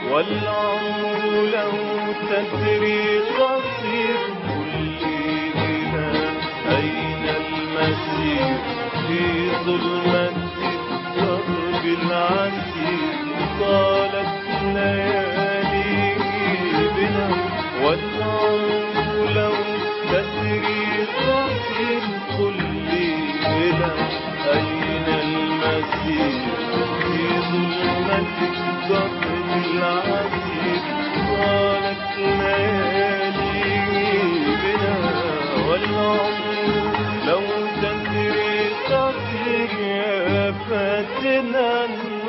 والعمر لو تدري قصير قل لي إلى أين المسير في ظلمة الدرب العسير طالت ليالي بنا والعمر لو تدري قصير قل لي إلى أين المسير في ظلمة الدرب العسير طالت ليالي بنا والعمر لو تدري قصير يا فاتنا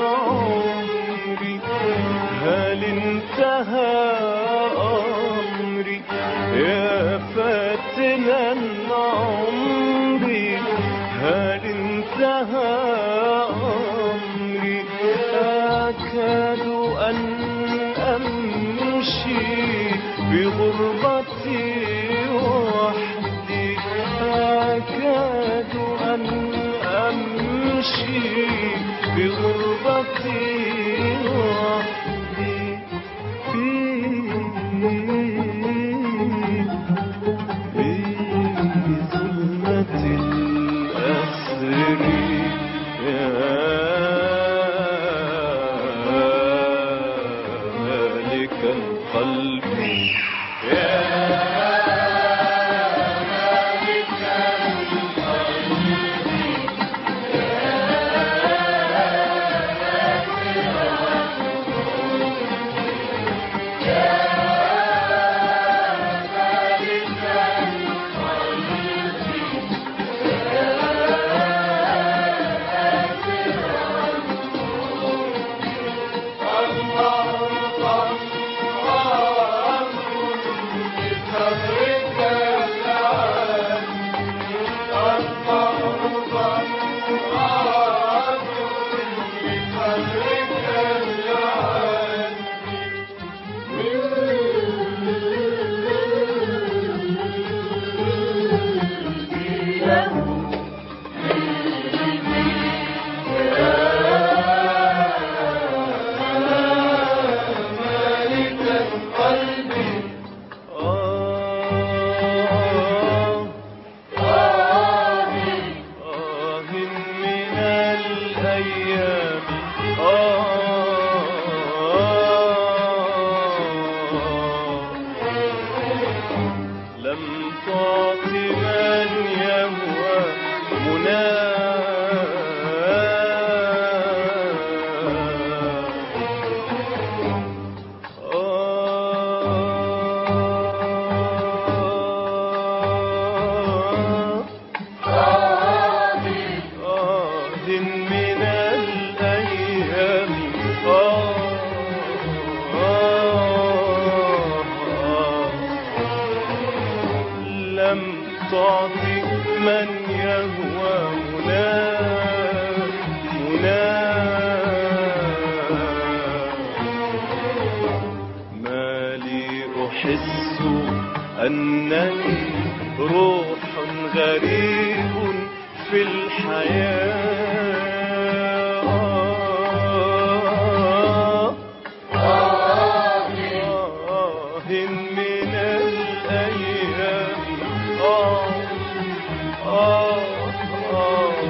عمري هل انتهى أمري يا فاتنا عمري هل انتهى أمري أكاد أن أمشي بغربتي وحدي أكاد أن أمشي بغربتي وحدي في في ظلمة الأسر يا مالك القلب آه آه من الأيام آه لم تعط من يهوى مناه آه آه من الأيام آه آه لم تعطي من يهوى مناه مناه ما لي أحس أنني روح غريب في الحياة آه من الأيام آه آه آه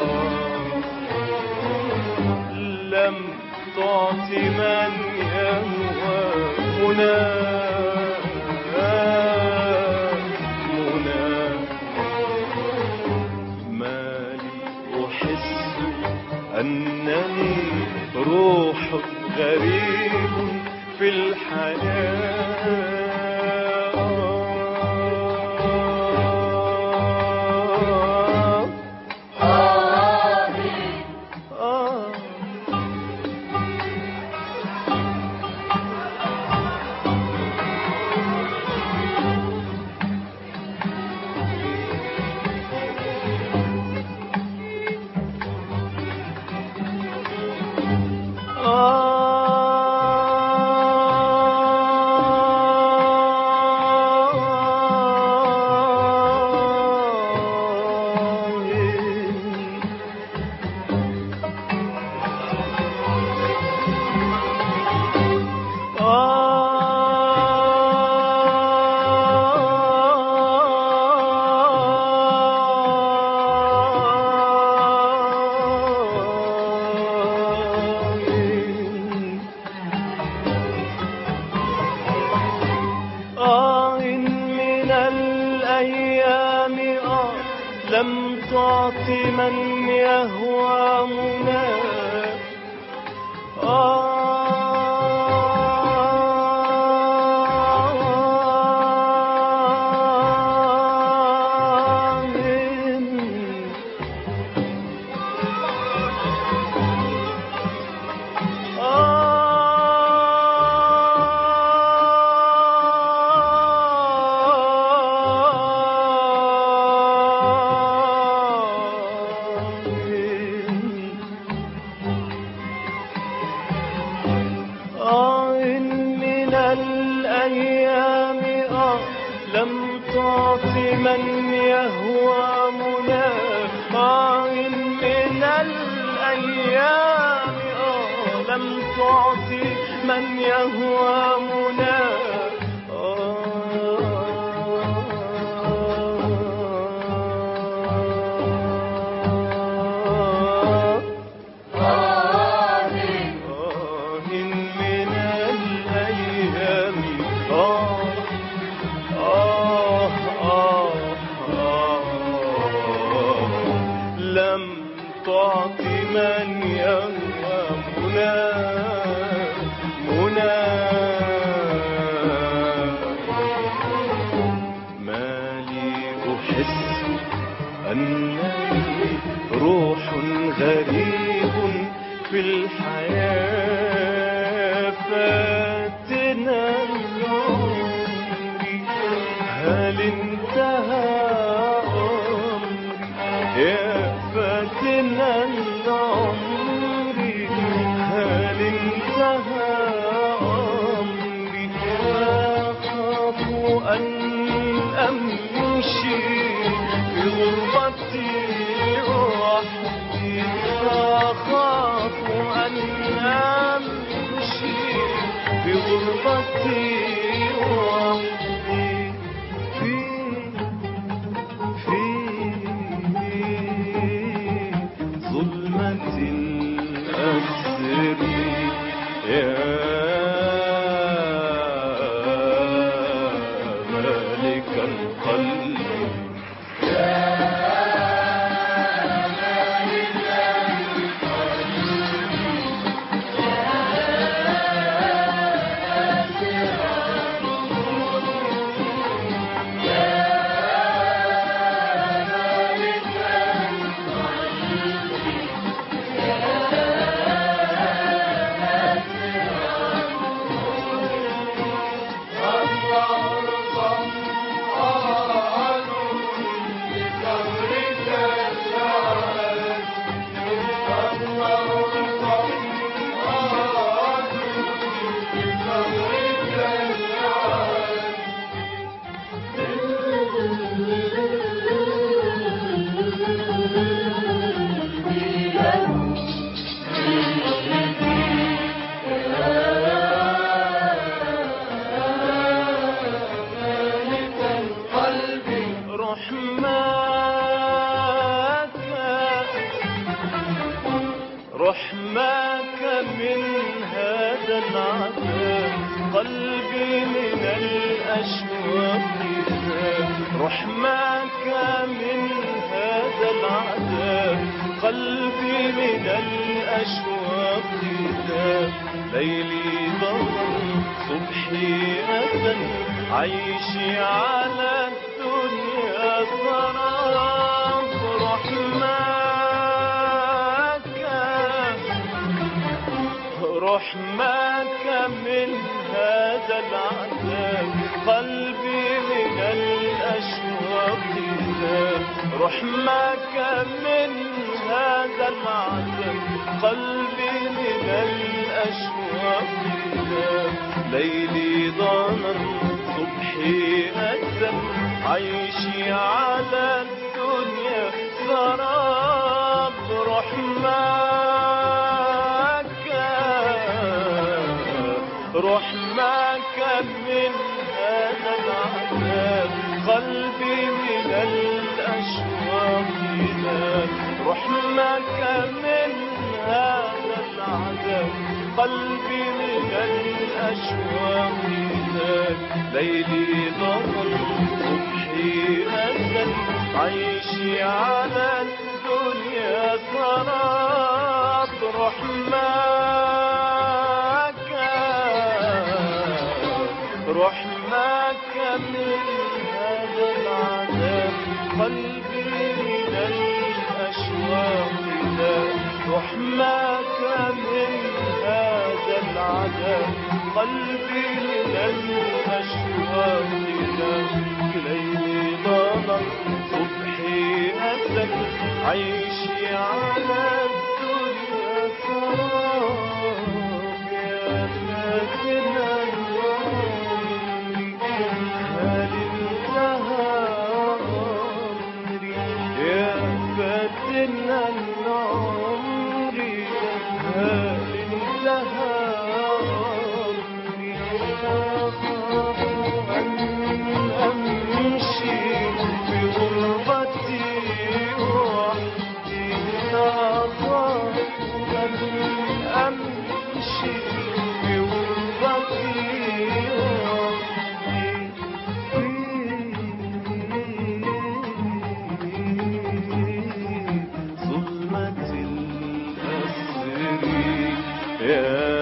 لم تعط من يهوى مناه مناه ما لي أحس أنني روح غريب في الحياة آه آه تعطي من يهوى مناك آه آه من الأيام آه لم تعط من يهوى مناك آه من الأيام آه لم تعط من يهوى مناك آه آه من الأيام آه آه آه آه لم تعط من يهوى منى منى ما لي أحس أنني روح غريب في الحياة فاتنا العمر هل انتهى أمري يا فاتنا العمر هل انتهى أمري أخاف أن أمشي في غربتي وحدي أخاف أن أمشي في غربتي وحدي في في ظلمة الأسر يا مالك القلب رحمك رحمك من هذا العذاب قلبي من الأشواق ذاب رحمك من هذا العذاب قلبي من الأشواق ذاب ليلي ضمن صبحي أذن عيشي على الدنيا سراب رحمك رحمك من هذا العذاب قلبي من الأشواق ذاب رحمك من هذا العذاب قلبي من الأشواق ذاب ليلي ضنر صبحي أذن عيشي على الدنيا سراب رحمك رحمك من هذا العذاب قلبي من الأشواق ذاب رحمك من هذا العذاب قلبي من الأشواق ذاب ليلي ضمن صبحي أذن عيشي على الدنيا الدنيا سراب رحمك رحمك من هذا العذاب قلبي من الأشواق ذاب رحمك من هذا العذاب قلبي من الأشواق ذاب ليلي ضلل صبحي أسد عيشي على الدنيا سراب يا فاتن العمر هل انتهى عمري يا فاتن العمر هل انتهى عمري أخاف أن أمشي في غربتي وحدي أخاف أن أمشي في غربتي وحدي في ظلمة الأسر يا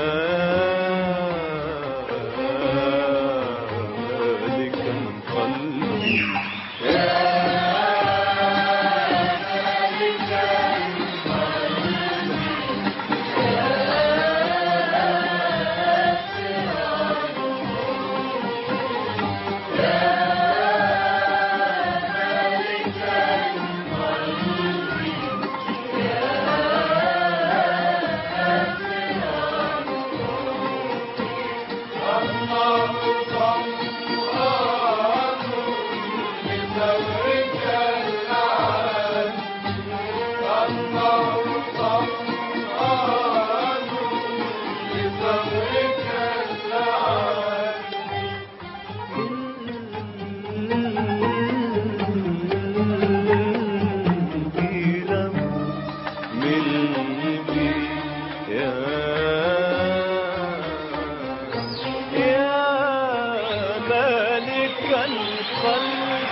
مالك قلبي ملكي يا يا مالك القلب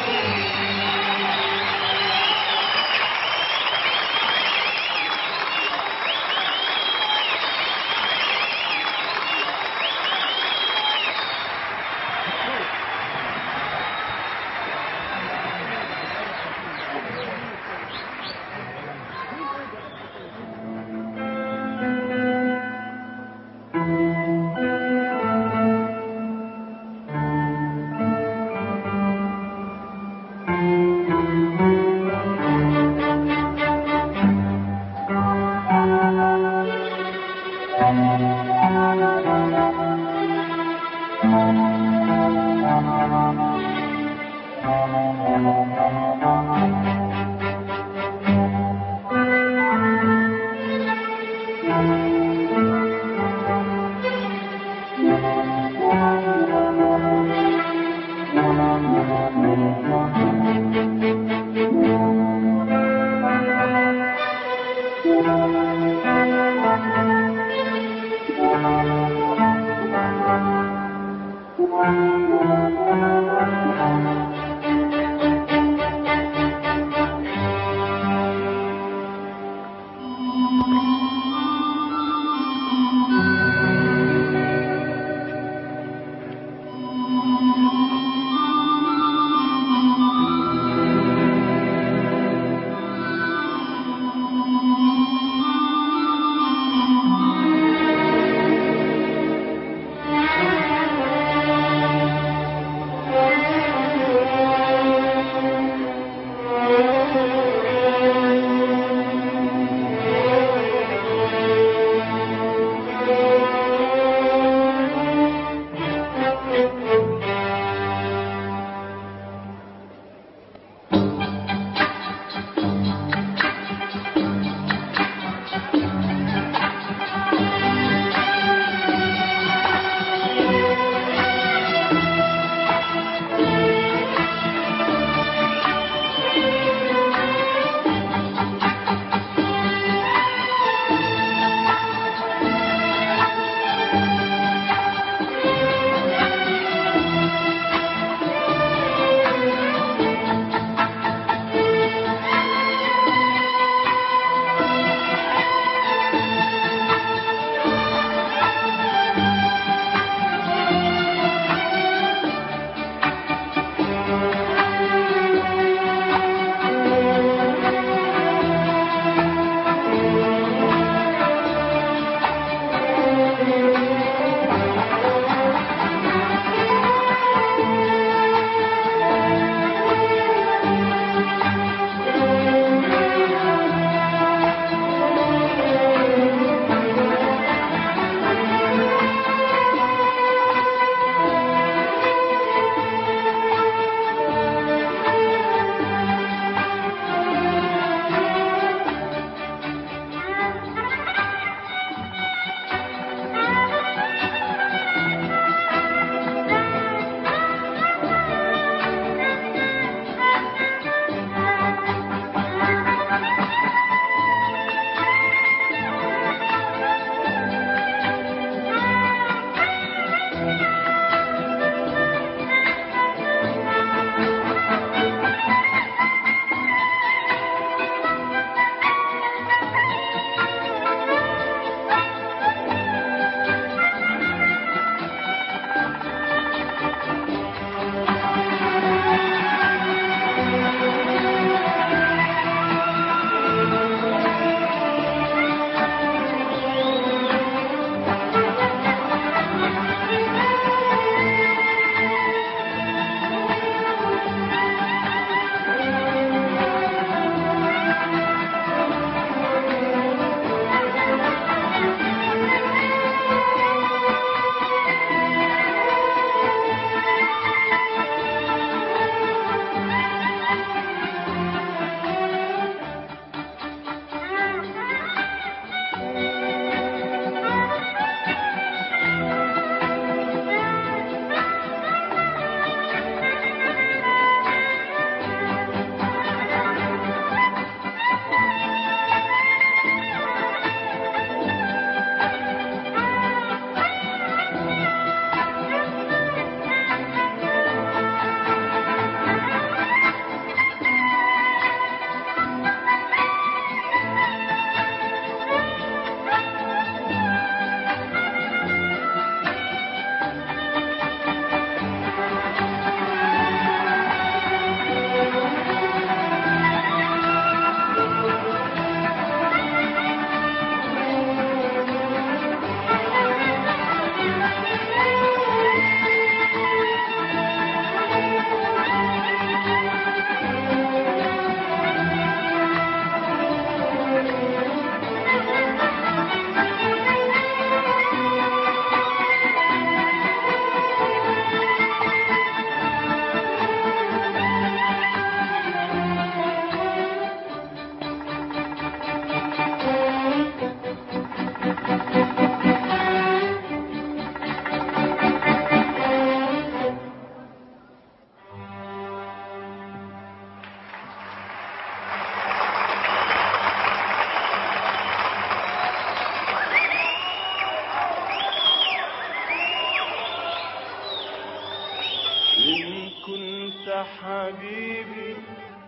حبيبي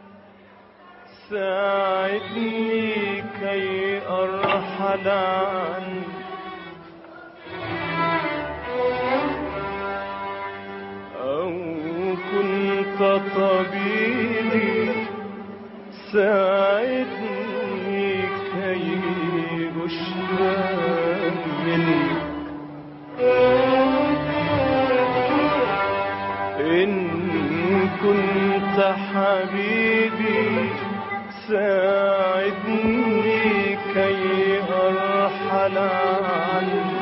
ساعدني كي أرحل عنك أو كنت طبيبي ساعدني كي أشفى منك إن كنت حبيبي ساعدني كي أرحل عنك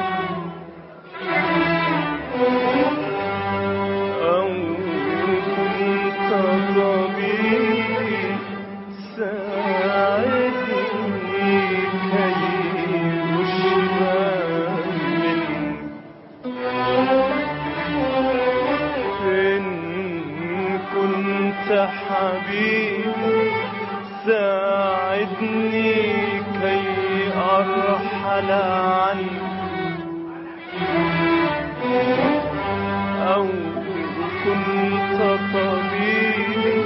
أو كنت طبيبي ساعدني كي أشفى منك إن كنت حبيبي ساعدني كي أرحل عنك أو كنت طبيبي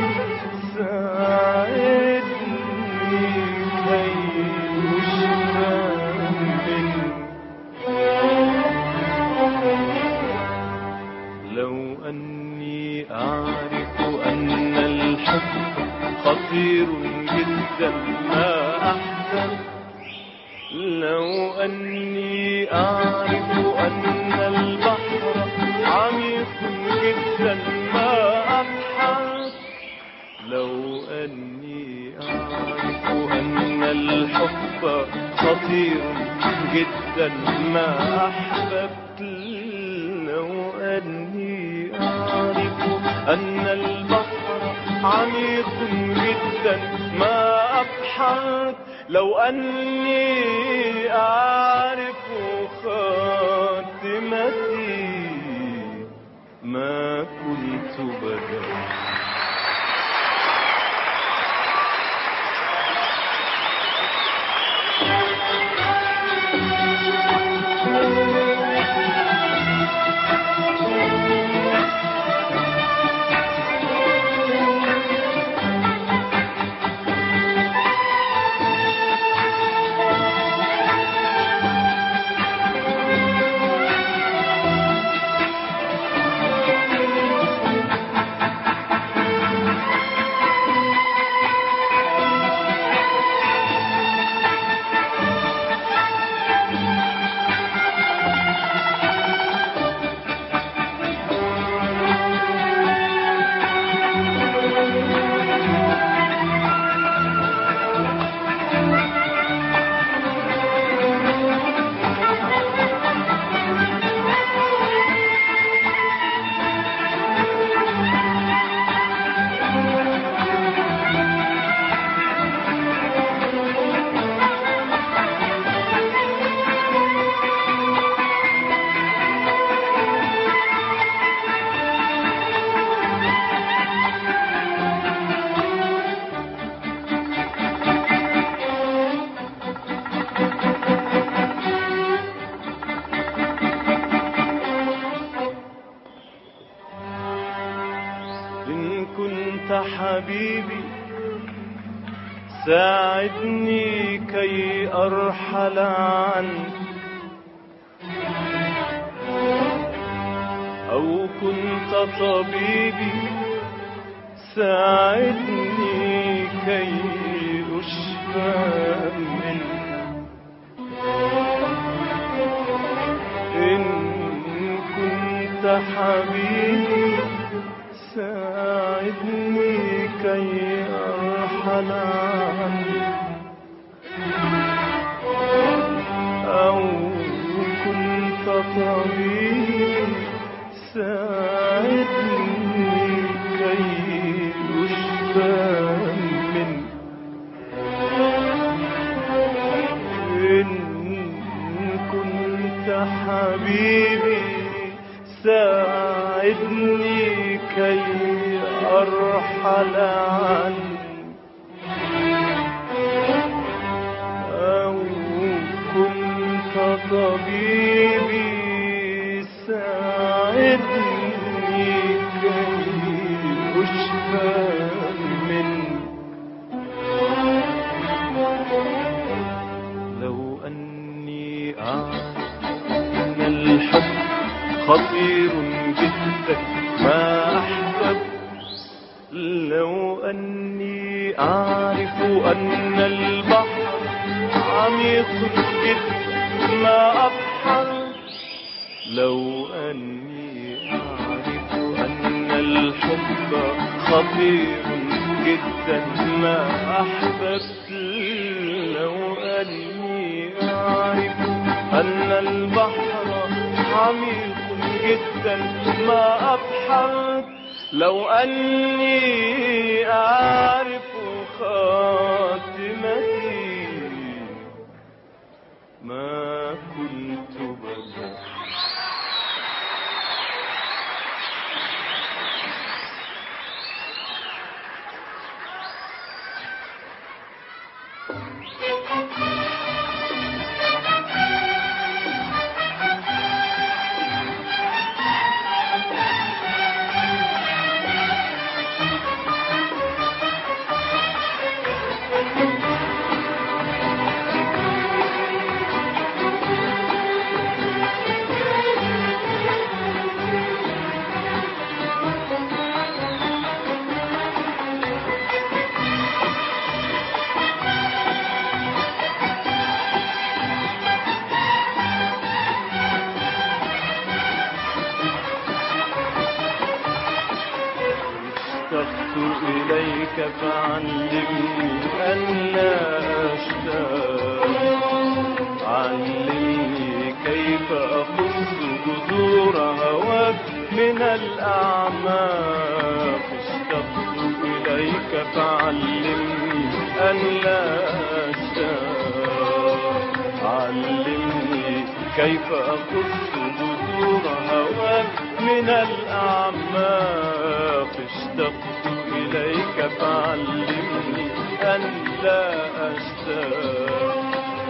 ساعدني كي أشفى منك لو أني أعرف أن الحب خطير جدا ما أحسن لو أني أعرف أن البحر عميق جدا ما أبحث لو أني أعرف أن الحب خطير جدا ما أحببت لو أني أعرف أن البحر عميق جدا ما أبحث لو أني أعرف خاتمتي ما كنت بدأ إن كنت حبيبي ساعدني كي أرحل عنك أو كنت طبيبي ساعدني كي أشفى منك إن كنت حبيبي ساعدني كي أرحل عنك أو كنت طبيبي ساعدني كي أشفى منك إن كنت حبيبي ساعدني كي أرحل عنك أو كنت طبيبي ساعدني كي أشفى خطير جدا ما أحببت لو أني أعرف أن البحر عميق جدا ما أبحر لو أني أعرف أن الحب خطير جدا ما أحببت لو أني أعرف أن البحر عميق جدا ما أبحر لو أني أعرف خاتمتي ما كنت بدا اشتقت إليك فعلمني أن لا أشتاق علمني كيف أخص جذور هواك من الأعماق اشتقت إليك فعلمني أن لا أشتاق علمني كيف أخص جذور هواك من الأعماق اشتقت إليك فعلمني أن لا أشتاق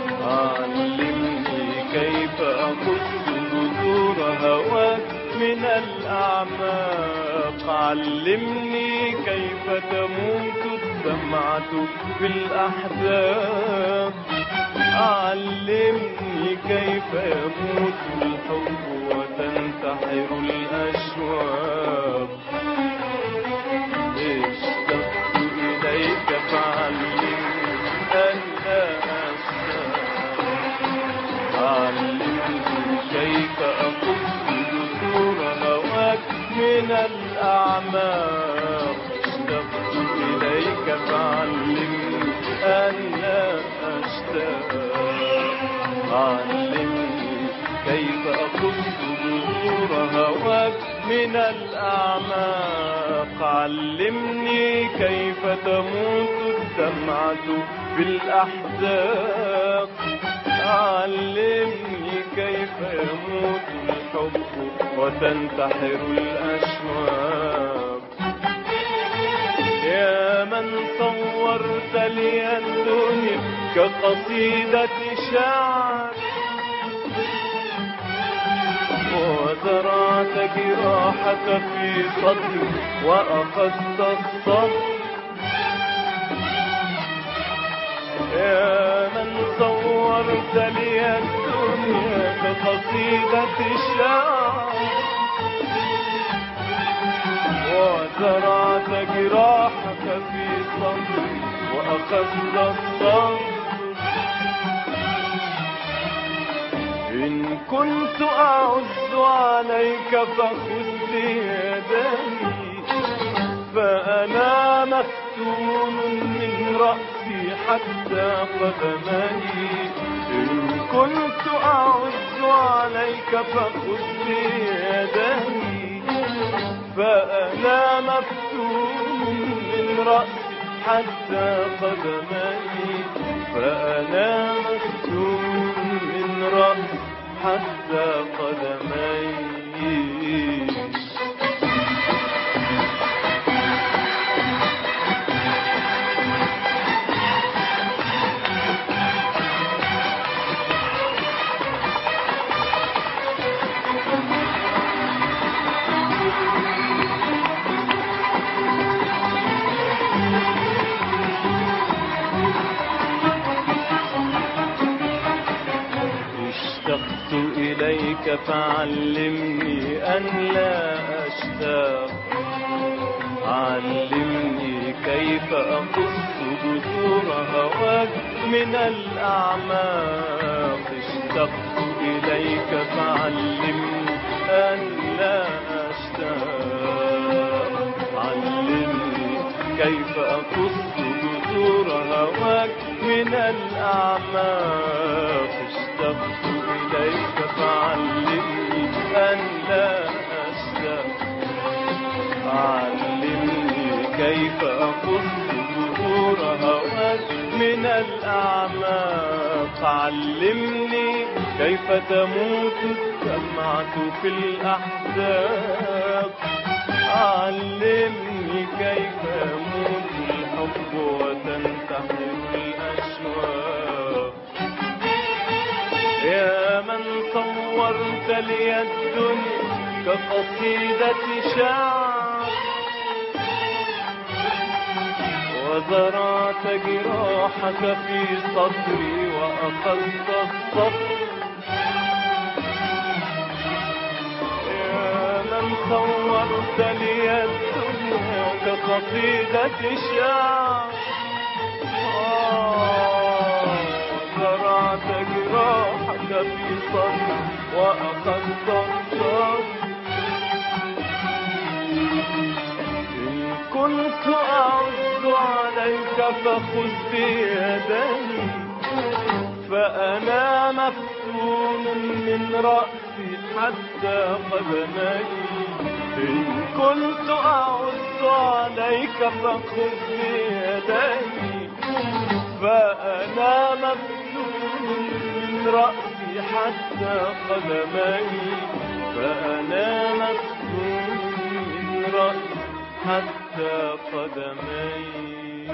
علمني كيف أخص جذور هواك من الأعماق علمني كيف تموت الدمعة في الأحزاب علمني كيف يموت الحب وتنتحر الأشواق اشتقت إليك فعلمني أن لا أشتاق علمني كيف أقص جسور هواك من الأعماق اشتقت إليك فعلمني أن لا أشتاق علمني كيف أقص جذور هواك من الأعماق علمني كيف تموت الدمعة في الأحزاب علمني كيف يموت الحب وتنتحر الأشواق يا من صورت لي الدنيا كقصيدة شعر وزرعت جراحك في صدري وأخذت الصبر يا من صورت لي الدنيا كقصيدة شعر وزرعت جراحك في صدري وأخذت الصبر إن كنت أعز عليك فخذ بيدي فأنا مفتون من رأسي حتى قدمي إن كنت أعز عليك فخذ بيدي فأنا مفتون من رأسي حتى قدمي فأنا مفتون من رأسي حتى قدمي اشتقت إليك فعلمني أن لا أشتاق علمني كيف أقص جذور هواك من الأعماق اشتقت إليك فعلمني أن لا أشتاق علمني كيف أقص جذور هواك من الأعماق اشتقت إليك فعلمني أن لا أشتاق علمني كيف أقص ظهور هواك من الأعماق علمني كيف تموت الدمعة في الأحزاب علمني كيف يموت الحب وتنتحر الأشواق يا من صورت لي الدنيا كقصيدة شعر وزرعت جراحك في صدري وأخذت الصبر يا من صورت لي الدنيا كقصيدة شعر آه، زرعت جراحك في صدري وأخذت الصبر إن كنت أعز عليك فخذ بيدي فأنا مفتون من رأسي حتى قدمي إن كنت أعز عليك فخذ بيدي فأنا مفتون من رأسي حتى قدمي فأنا مفتون من رأسي حتى قدمي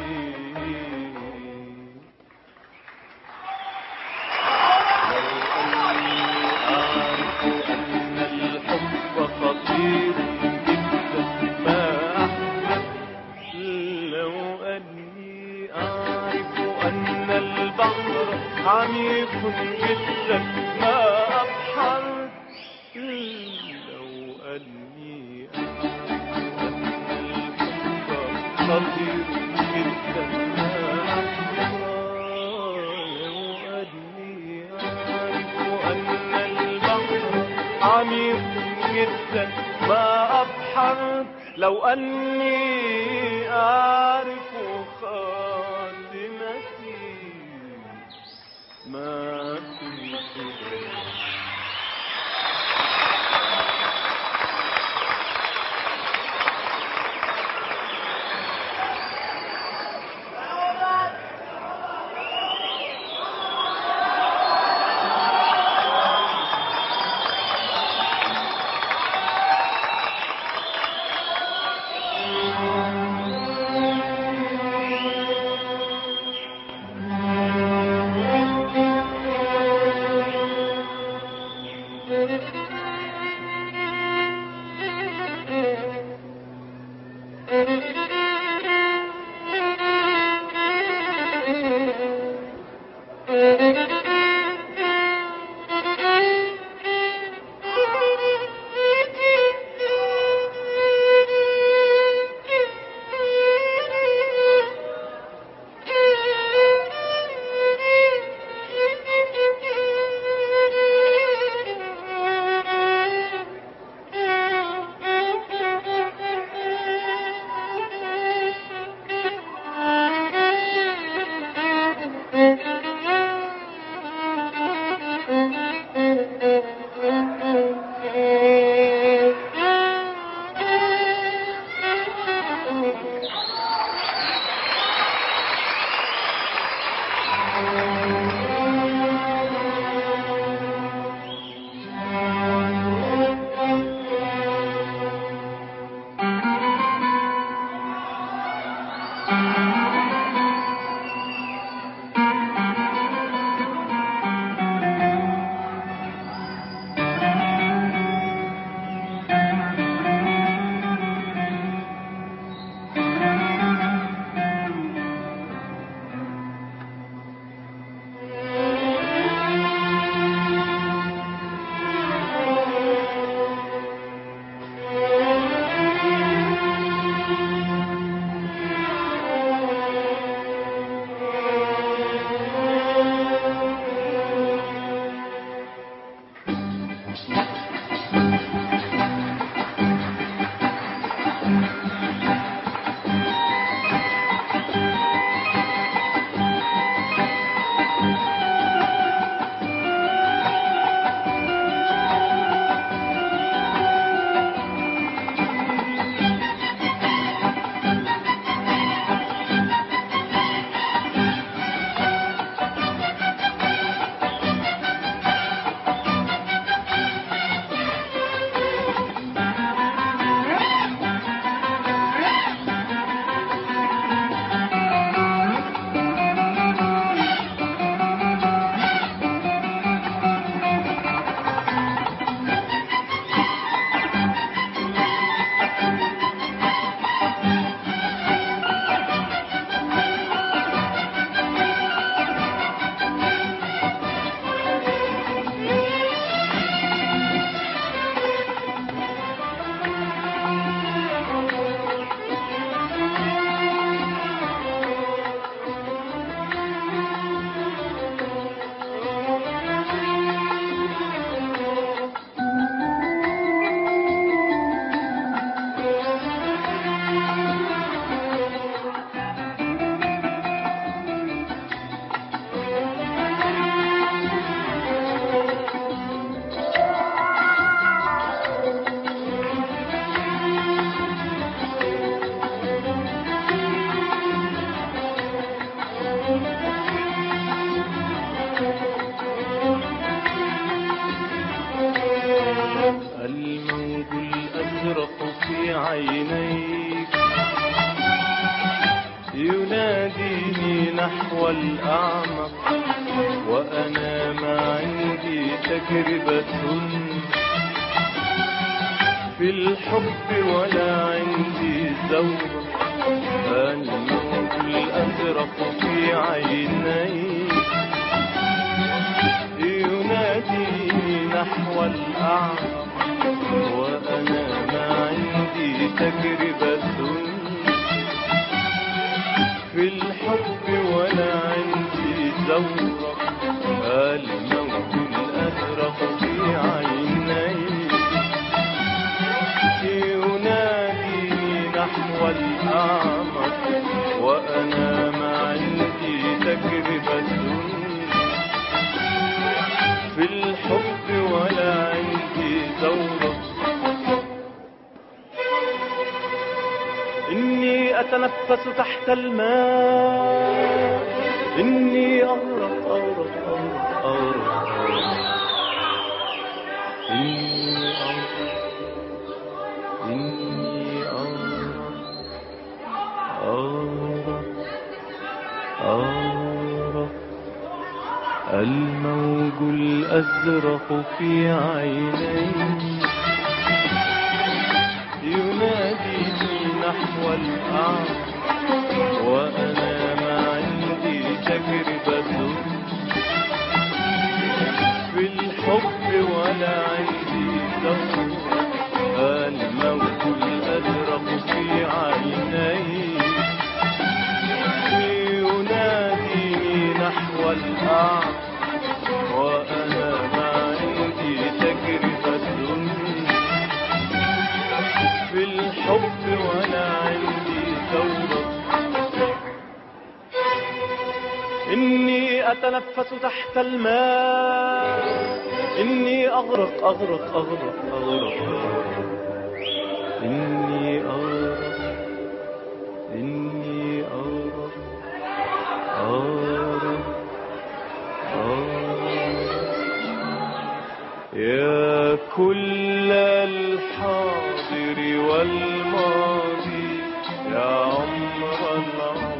لو أني أعرف أن البحر عميق جدا ما أبحر لو أني أعرف أن الحب خطير جدا ما أبحر لو أني أعرف أن البحر عميق جدا ما أبحر لو أني أعرف خاتمتي ما كنت الموج الأزرق في عينيك يناديني نحو الأعمق وأنا ما عندي تجربة في الحب ولا عندي زوج الموج الأزرق في عينيك يناديني نحو الأعمق وأنا ما عندي تجربة في الحب ولا عندي زورق الموت الأزرق في عيني يناديني نحو الأعمق وأنا ما عندي تجربة في الحب ولا عندي زورق إني أتنفس تحت الماء إني أغرق أغرق أغرق أغرق إني أغرق إني أغرق أغرق أغرق الموج الأزرق في عيني يناديني نحو الأعمى وأنا ما عندي تجربة في الحب ولا عندي دور الموت الأزرق في عيني يناديني نحو الأعمى وأنا ما عندي تجربة في الحب ولا عندي ثورة إني أتنفس تحت الماء إني أغرق أغرق أغرق أغرق إني أغرق إني أغرق أغرق أغرق يا كل الحاضر والماضي يا عمر العمر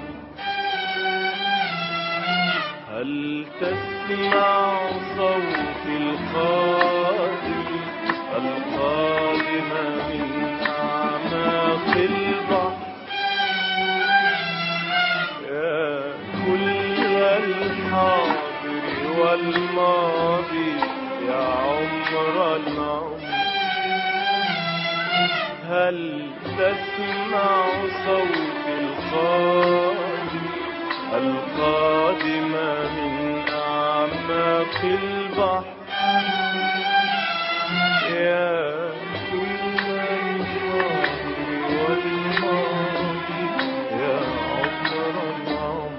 هل تسمع صوت القادم القادم من أعماق البحر يا كل الحاضر والماضي يا عمر العمر هل تسمع صوت القادم القادم من أعماق البحر يا كل الحاضر والماضي يا عمر العمر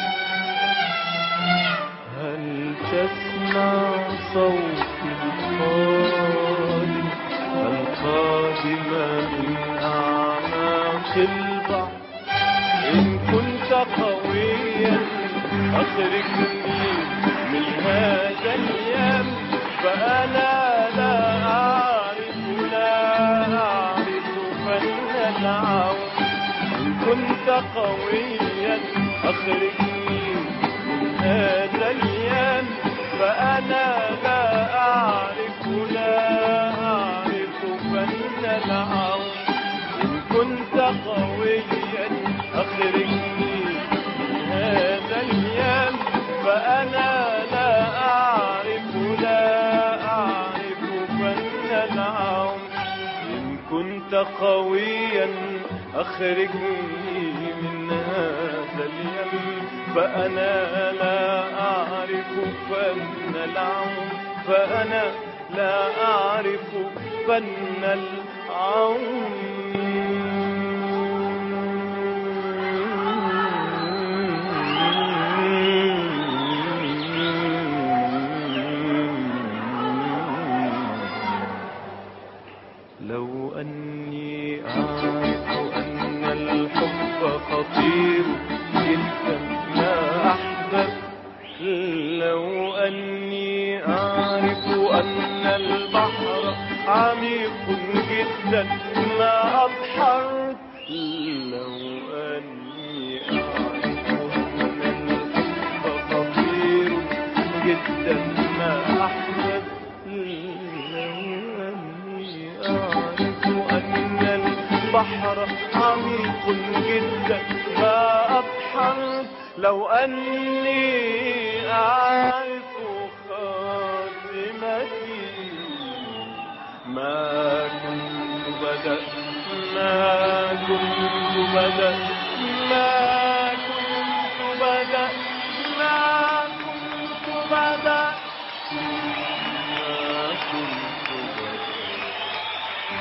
هل تسمع صوت القادم القادم من أعماق البحر إن كنت قويا أخرجني من هذا اليم فأنا لا أعرف لا أعرف فن العون إن كنت قويا أخرجني من هذا اليم فأنا لا أعرف لا أعرف فن العون إن كنت قويا أخرجني من هذا اليم فأنا لا أعرف لا أعرف فن العون إن كنت قويا أخرجني من هذا اليم فأنا لا أعرف فن العون فأنا لا أعرف فن العون لو أني أعرف أن الحب خطير جدا ما أحبب لو أني أعرف أن البحر عميق جدا ما أبحرت لو أني أعرف أن الحب خطير جدا ما أحبب لو أني أعرف أن البحر عميق جدا ما أبحرت لو أني أعرف خاتمتي ما كنت بدأت ما كنت بدأت ما كنت بدأت ما كنت بدأت ما كنت بدأت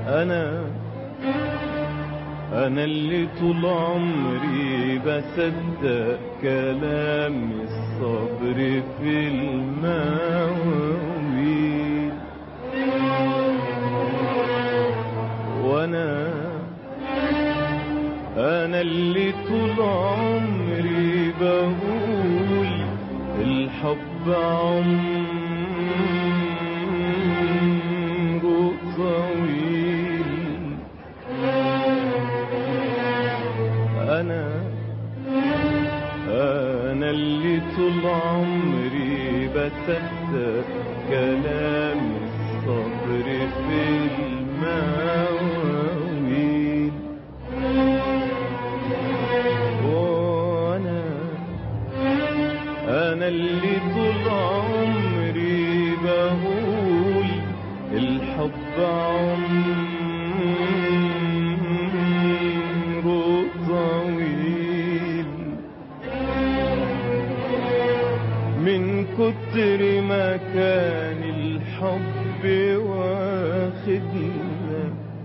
أنا أنا اللي طول عمري بصدق كلام الصبر في المواويل وأنا أنا اللي طول عمري بقول الحب عمره طويل أنا أنا اللي طول عمري بصدق كلام الصبر في المواويل وأنا أنا اللي طول عمري بقول الحب عمره طويل من كتر ما كان الحب واخدنا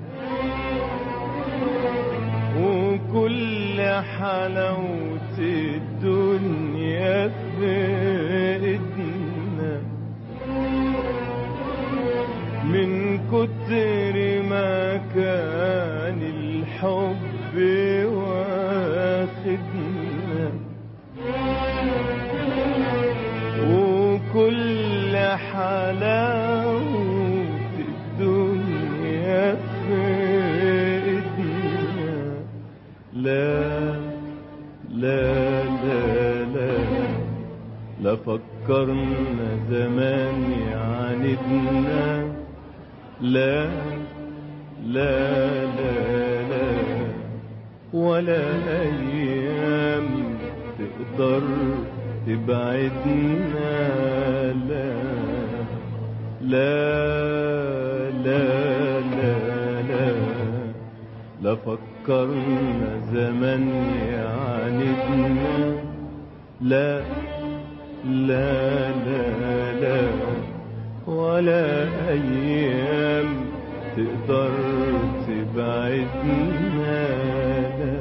وكل حلاوة الدنيا في ايدنا من كتر ما كان الحب واخدنا وكل حلاوة الدنيا في ايدنا لا لا لا لا لا فكرنا زمان يعاندنا لا لا لا لا ولا أيام تقدر تبعدنا لا لا لا لا لا لا فكرنا زمان يعاندنا لا لا لا لا ولا أيام تقدر تبعدنا لا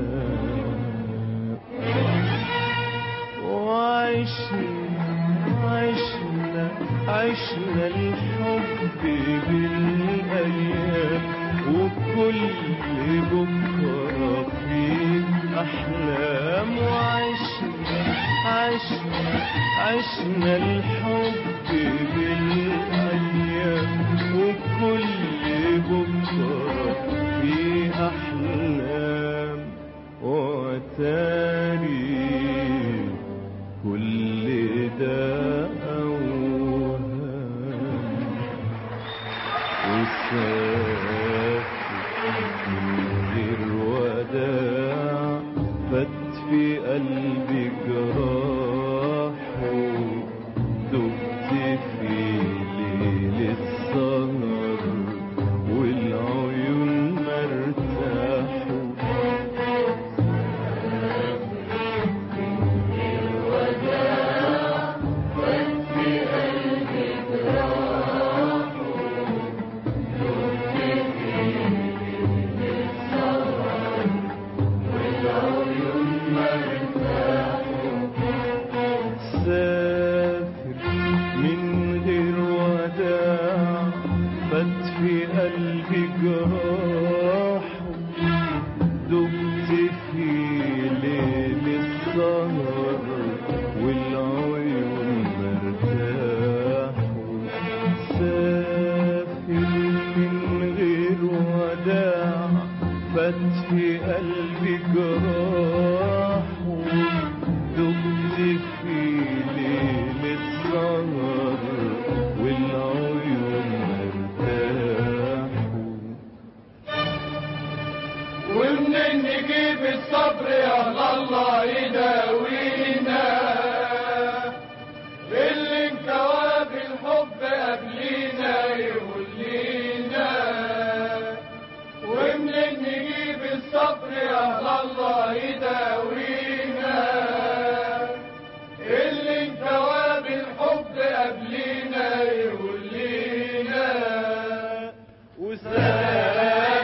وعشنا عشنا عشنا الحب بالأيام وكل بكرة فيه أحلام وعشنا عشنا عشنا الحب بالأيام وكل بكرة فيه أحلام وتاريخ كل ده أوهام وسافر من غير وداع فات في قلبي جراح دبت في ليل السهر والعيون مرتاحوا سافر من غير وداع فات في قلبي جراح دبت في ليل السهر والعيون مرتاح سافر من غير وداع فات في قلبي جراح دبت في ليل السهر والعيون مرتاح ومنين نجيب الصبر يا الله يداوينا اللي انكوى بالحب قبلينا يولينا ومنين نجيب الصبر يا الله يداوينا اللي انكوى بالحب قبلينا يولينا وسافر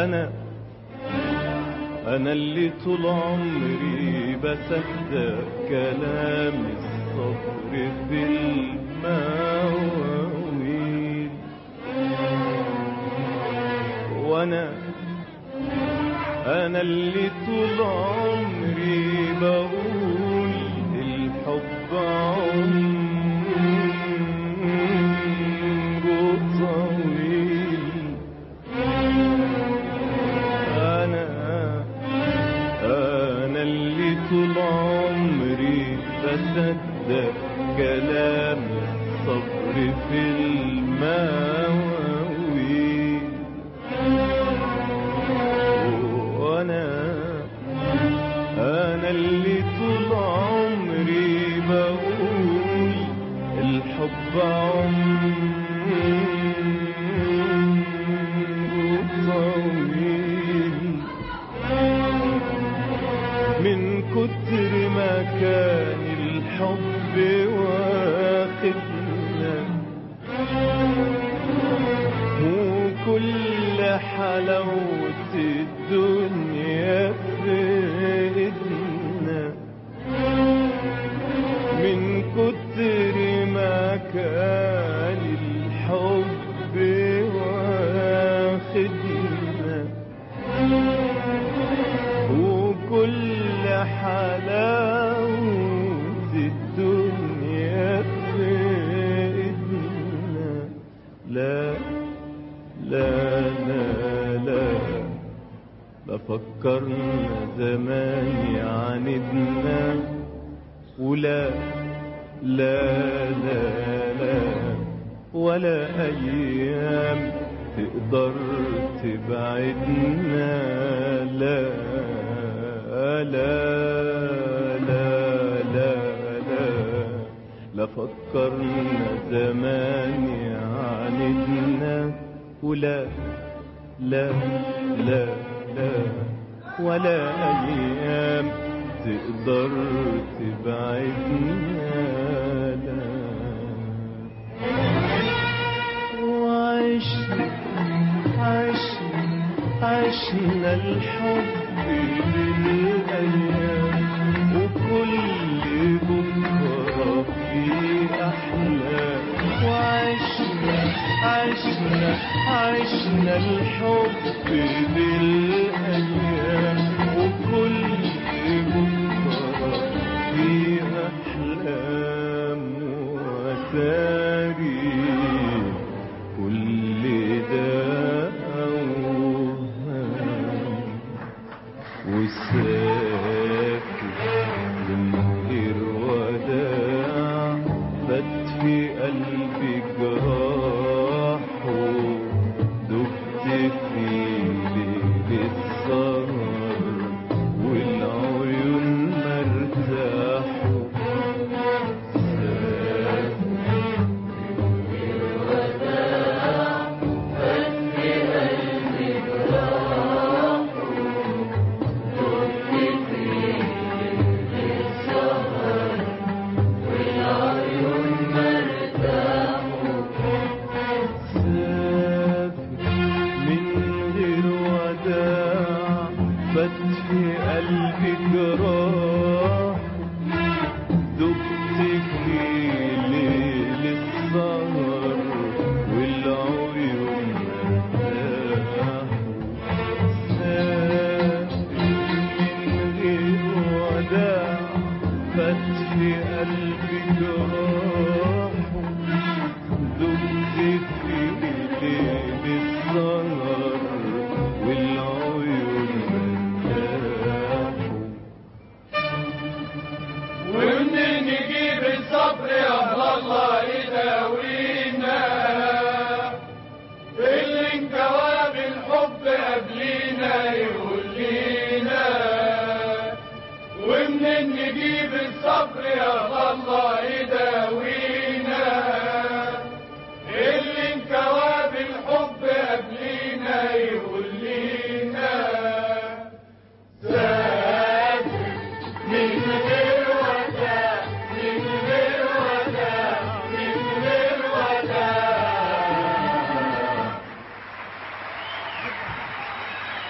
أنا أنا اللي طول عمري بصدق كلام الصبر في المواويل وأنا أنا اللي طول عمري بقول الحب عمره طويل أنا أنا اللي طول عمري بصدق كلام الصبر في المواويل وأنا أنا اللي طول عمري بقول الحب عمره طويل من كتر ما كان الحب واخدنا وكل حلاوة الدنيا في ايدنا من كتر ما كان الحب واخدنا وكل حلاوة الدنيا في ايدنا لا لا لا لا لا فكرنا زمان يعاندنا ولا لا لا لا ولا أيام تقدر تبعدنا لا لا لا لا لا لا فكرنا زمان يعاندنا ولا لا لا لا ولا أيام تقدر تبعدنا لا وعشنا عشنا عشنا الحب بالأيام وكل بكرة في أحلام وعشنا عشنا عشنا الحب بالأيام وكل بكرة في أحلام وتاريخ كل ده أوهام وساكت من غير وداع بات في قلبي جراحه دبت في ليل السهر والعيون مرتاحوا ساكت سافر من غير وداع بات في قلبي جراح دبت في ليل السهر والعيون مرتاحوا سافر من غير وداع بات في قلبي جراح دمت في ليل السهر والعيون مرتاحوا ومنين نجيب الصبر يا الله يداوينا اللي انكوى بالحب قبلينا يقول لينا ومنين نجيب الصبر يا الله يداوينا اللي انكوى بالحب قبلينا يقول لينا سافر من غير وداع من غير وداع من غير وداع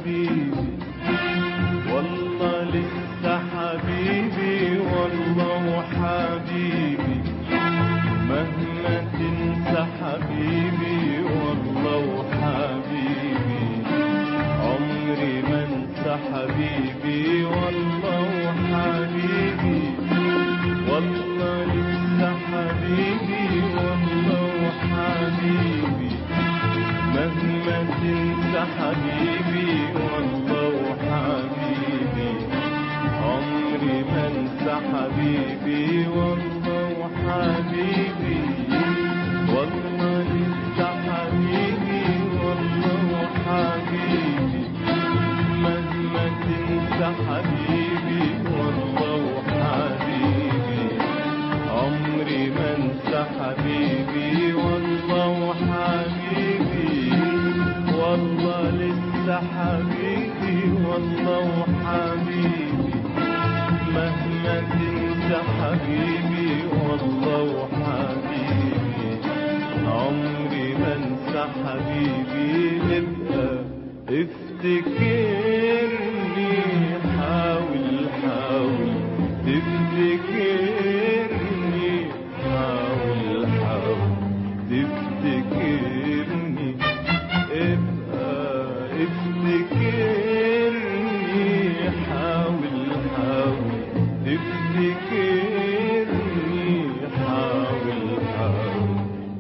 حبيبي والله لسه حبيبي والله وحبيبي مهما تنسى حبيبي والله وحبيبي عمري ما انسى حبيبي والله وحبيبي والله لسه حبيبي والله وحبيبي مهما تنسى حبيبي والله وحبيبي عمري ما انسى حبيبي والله وحبيبي والله لسه حبيبي والله وحبيبي مهما تنسى حبيبي والله وحبيبي عمري ما انسى حبيبي والله وحبيبي والله لسه حبيبي والله وحبيبي مهما تنسى حبيبي والله وحبيبي عمري ما انسى حبيبي ابقى افتكرني حاول حاول تفتكرني حاول حاول تفتكرني ابقى افتكرني حاول حاول تفتكرني حاول حاول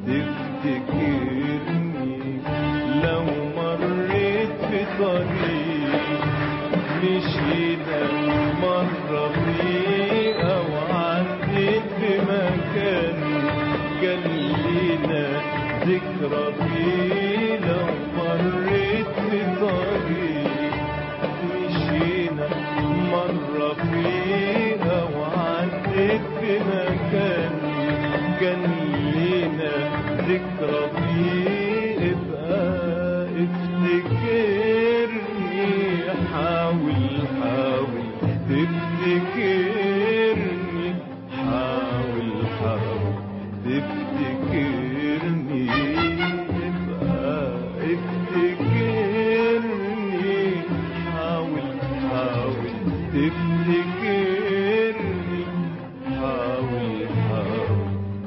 تفتكرني لو مريت في طريق مشينا مرة فيه أو عديت بمكان كان لينا ذكرى فيه لو مريت في طريق مشينا مرة فيه أو عديت بمكان كان لينا ذكرى فيه ابقى افتكرني حاول حاول تفتكرني حاول حاول تفتكرني ابقى افتكرني حاول حاول تفتكرني حاول حاول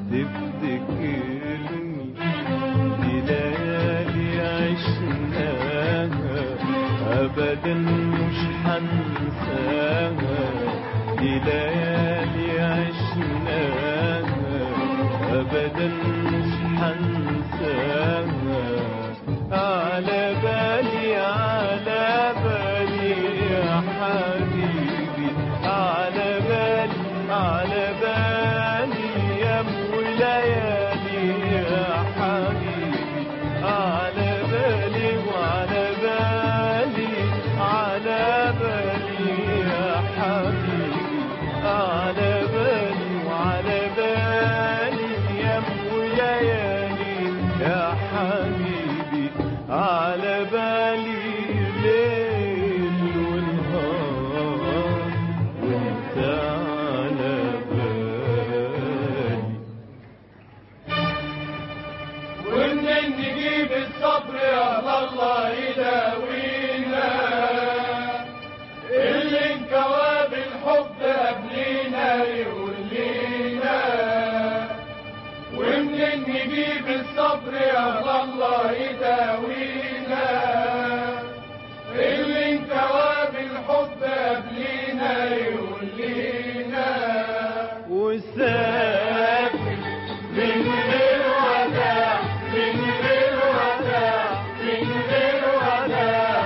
تفتكرني دي ليالي عشناها ابدا مش هنساها دي ليالي عشناها ابدا مش هنساها على بالي على بالي يا حبيبي على بالي على بالي يا ليالي يا حبيبي على بالي وعلى بالي على بالي يا حبيبي على بالي وعلى بالي يا ليالي يا حبيبي على بالي ليل ونهار وانت على بالي ومنين نجيب الصبر يا الله يداوينا اللي انكوى بالحب قبلينا يقول لينا ومنين نجيب الصبر يا الله يداوينا اللي انكوى بالحب قبلينا يقول لينا وسافر من غير وداع من غير وداع من غير وداع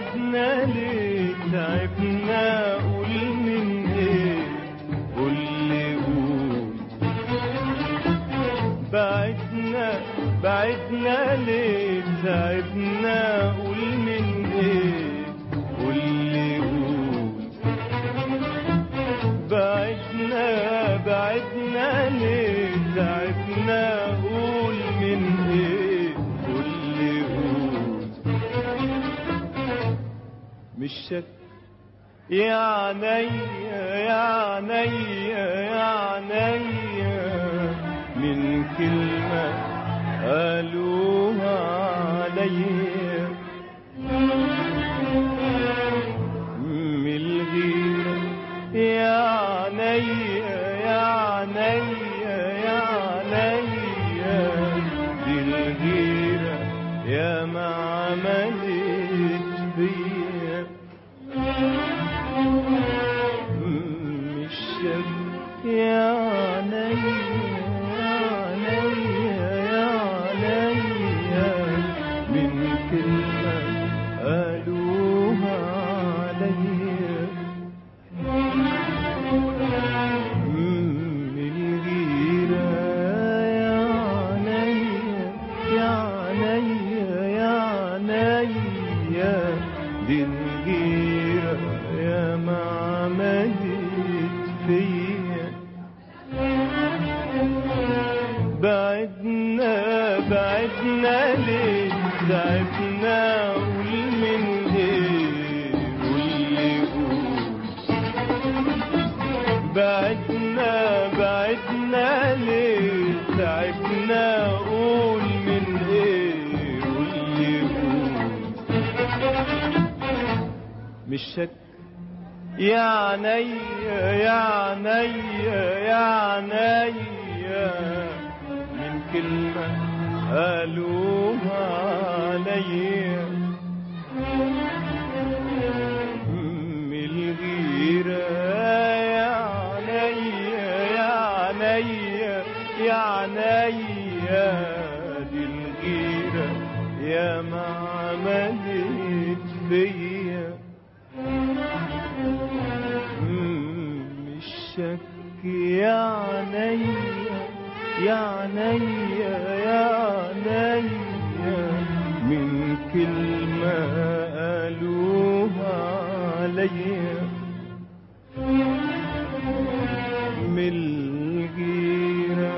بعدنا ليه تعبنا قول من ايه قول لي قول بعدنا بعدنا ليه تعبنا قول من ايه قول لي قول بعدنا بعدنا ليه تعبنا قول من ايه قول لي قول مش شك يا عينيا يا عينيا يا عينيا من كلمة قالوها عليا من الغيرة يا عينيا يا عينيا يا عينيا دي الغيرة يا ما عملت فيا مش شك يا عينيا يا عينيا يا عينيا من كلمة قالوها عليا من الغيرة يا عينيا يا عينيا يا عينيا دي الغيرة يا ما عملت فيا بعدنا بعدنا ليه تعبنا قول من ايه قول لي قول بعدنا بعدنا ليه تعبنا قول من ايه قول لي قول مش شك يا عينيا يا عينيا يا عينيا من كلمة قالوها عليا من الغيرة يا عينيا يا عينيا يا عينيا دي الغيرة يا ما عملت فيا مش شك يا عينيا يا عينيا يا عينيا من كلمة قالوها عليا من الغيرة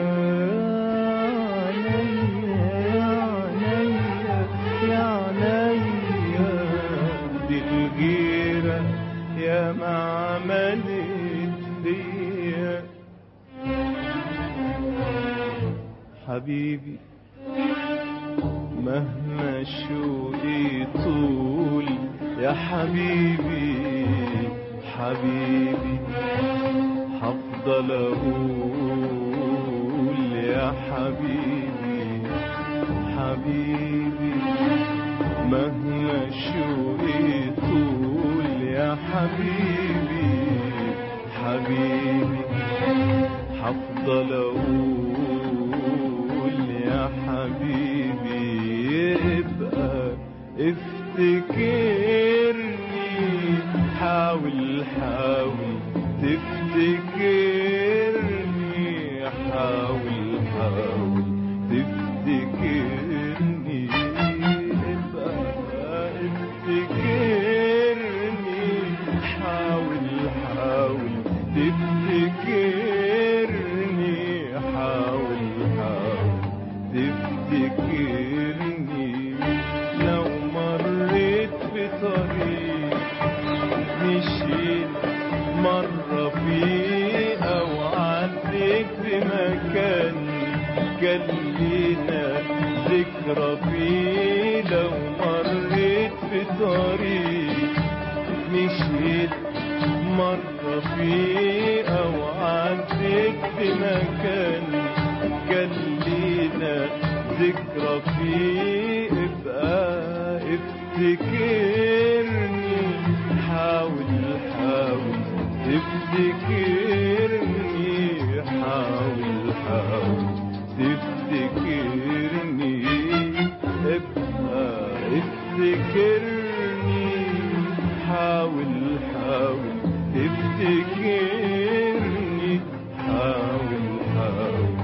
عينيا يا عينيا دي الغيرة يا ما عملت فيا حبيبي مهما شوقي طول يا حبيبي حبيبي هفضل اقول يا حبيبي حبيبي مهما شوقي طول يا حبيبي حبيبي هفضل اقول يا حبيبي يبقى افتكرني حاول حاول تفتكرني حاول حاول تفتكرني يبقى افتكرني حاول حاول تفتكرني حاول حاول تفتكرني لو مريت بطريق مشيت مرة فيه أو عديت بمكان كان لينا ذكرى فيه لو مريت بطريق مشيت مرة فيه أو عديت بمكان كان لينا ذكرى فيه ابقى افتكرني حاول حاول تفتكرني حاول حاول تفتكرني ابقى افتكرني حاول حاول تفتكرني حاول حاول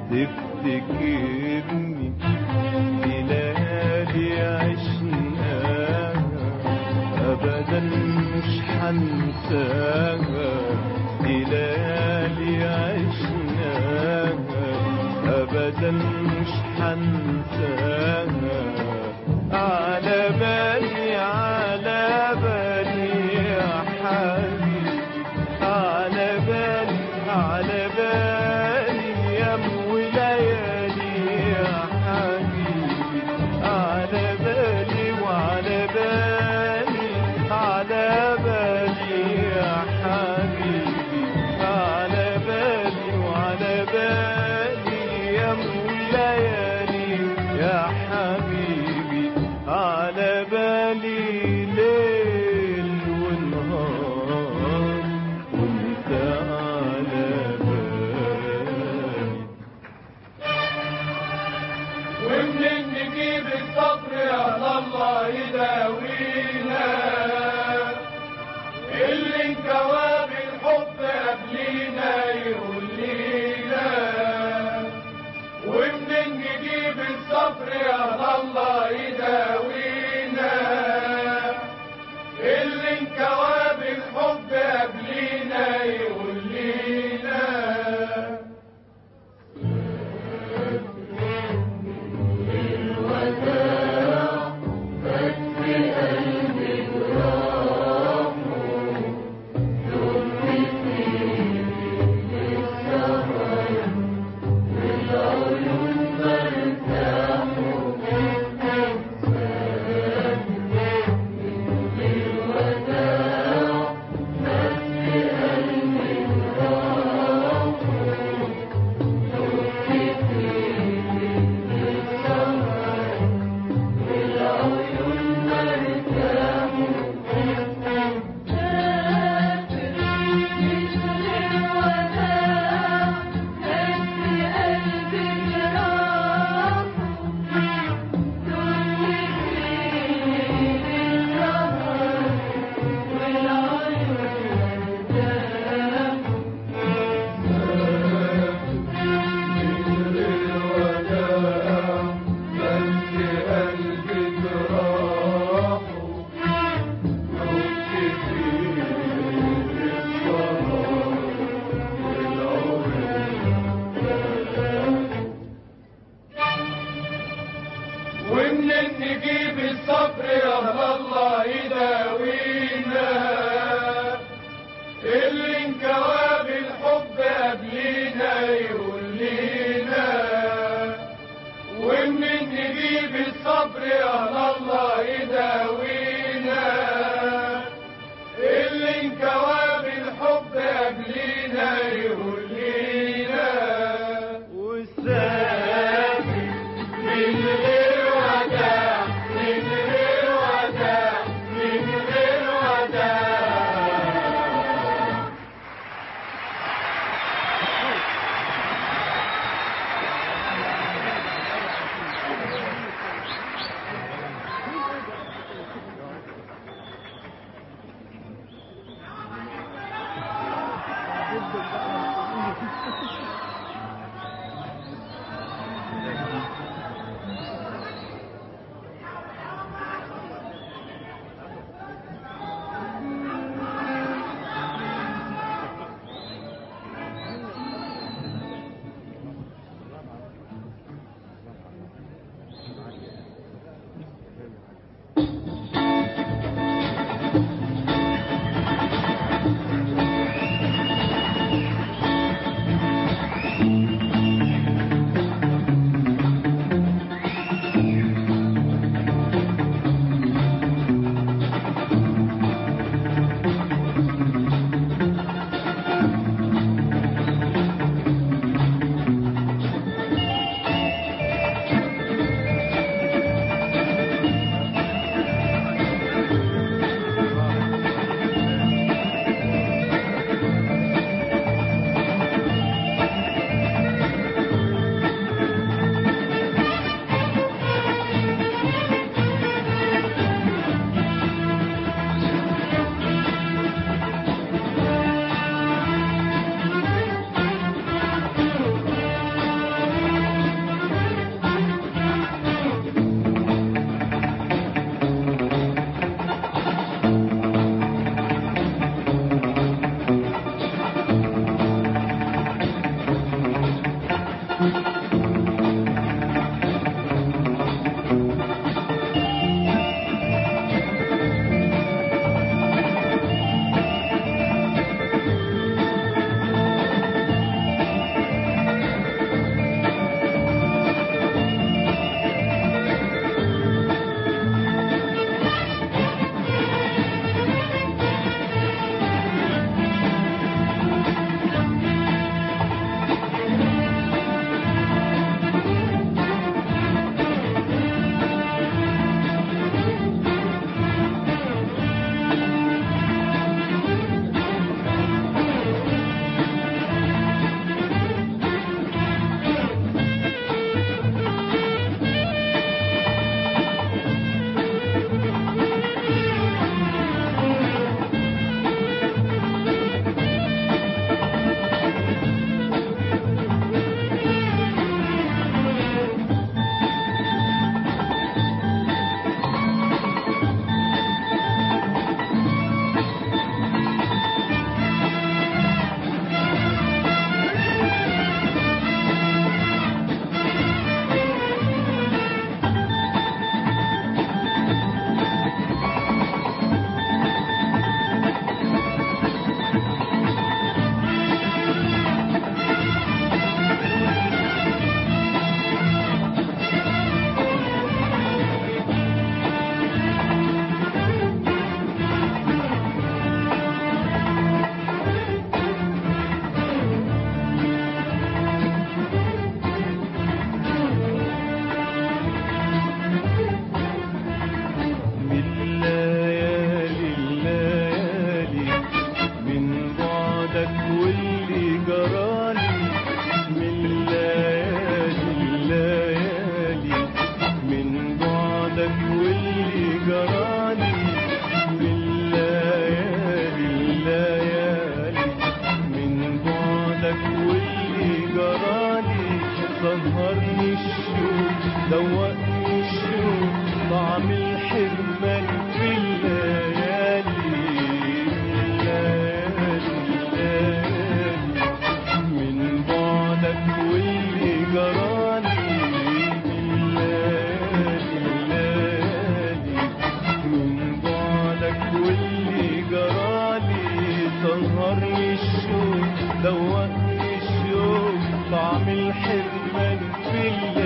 تفتكرني دي ليالي عشناها أبدا مش حنساها دي ليالي عشناها أبدا مش حنساها على بالي على بالي يا حبيبي على بالي على بالي يا وليالي يا حبيبي على بالي وعلى بالي على بالي يا حبيبي على بالي وعلى بالي يا وليالي يا حبيبي على بالي ليل ونهار وانت على بالي ومنين نجيب الصبر يا الله يداوينا اللي انكوى بالحب قبلينا يقول لينا ومنين نجيب الصبر يا الله يداوينا اللي انكوى بالحب قبلينا يقول لينا Thank دوقني الشوق طعم الحرمان في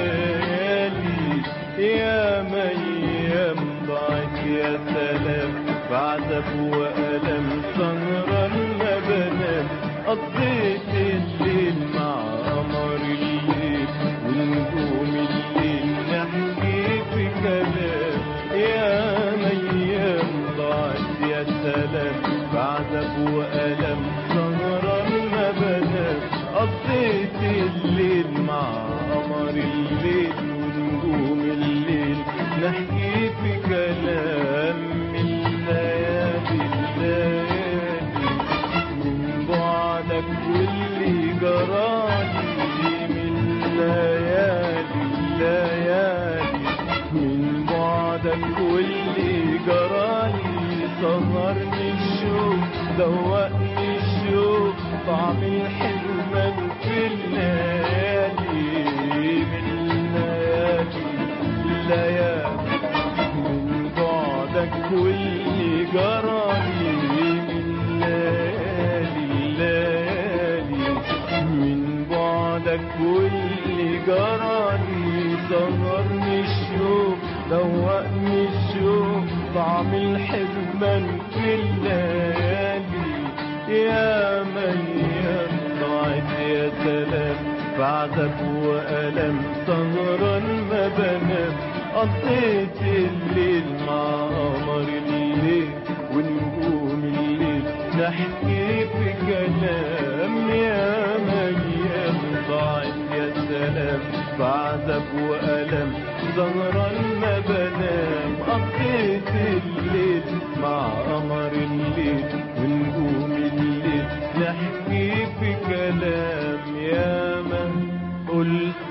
الليالي يا من ينبعك يا سلام بعذب وألم سهرا ما بنام قضيت الليل مع قمر الليل ونجوم الليل نحكي في كلام يا من ينبعك يا سلام بعذب وألم سهرا ما بنام قضيت الليل مع قمر الليل ونجوم الليل نحكي في كلام من ليالي الليالي من بعدك واللي جرالي من ليالي الليالي من بعدك واللي جرالي سهرني الشوق دوقني الشوق طعم الحرمان في الليالي من ليالي الليالي من بعدك واللي جرالي من ليالي الليالي من بعدك واللي جرالي سهرني الشوق دوقني الشوق طعم الحرمان في الليالي يا من ينبعد يا سلام بعذب وألم سهرا ما بنام قضيت الليل مع قمر الليل ونجوم الليل نحكي في كلام يا من ينبعد يا سلام بعذب وألم سهرا ما بنام قضيت الليل مع قمر الليل ونجوم الليل نحكي في كلام يا من قلت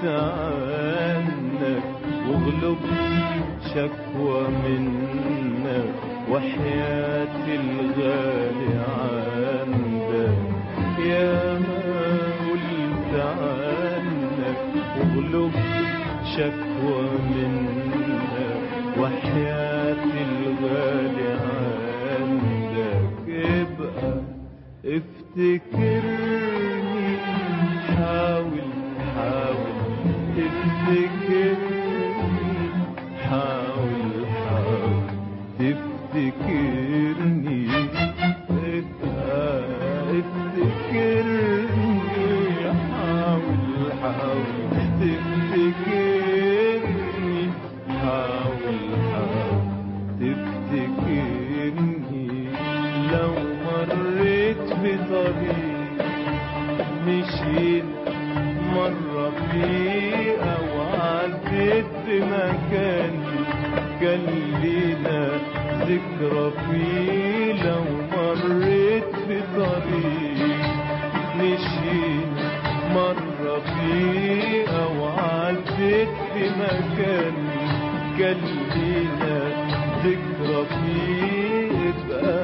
عنك واغلب شكوى منك وحياتي الغالي عندك يا ما قلت عنك واغلب شكوى منك وحياتي الغالي عندك ابقى افتكرني حاول حاول تفتكرني حاول حاول تفتكرني ابقى افتكرني حاول حاول تفتكرني حاول حاول تفتكرني لو مريت بطريق مشينا مرة فيه أو عديت بمكان كان لينا ذكرى فيه لو مريت بطريق مشينا مرة فيه أو عديت بمكان كان لينا ذكرى فيه ابقى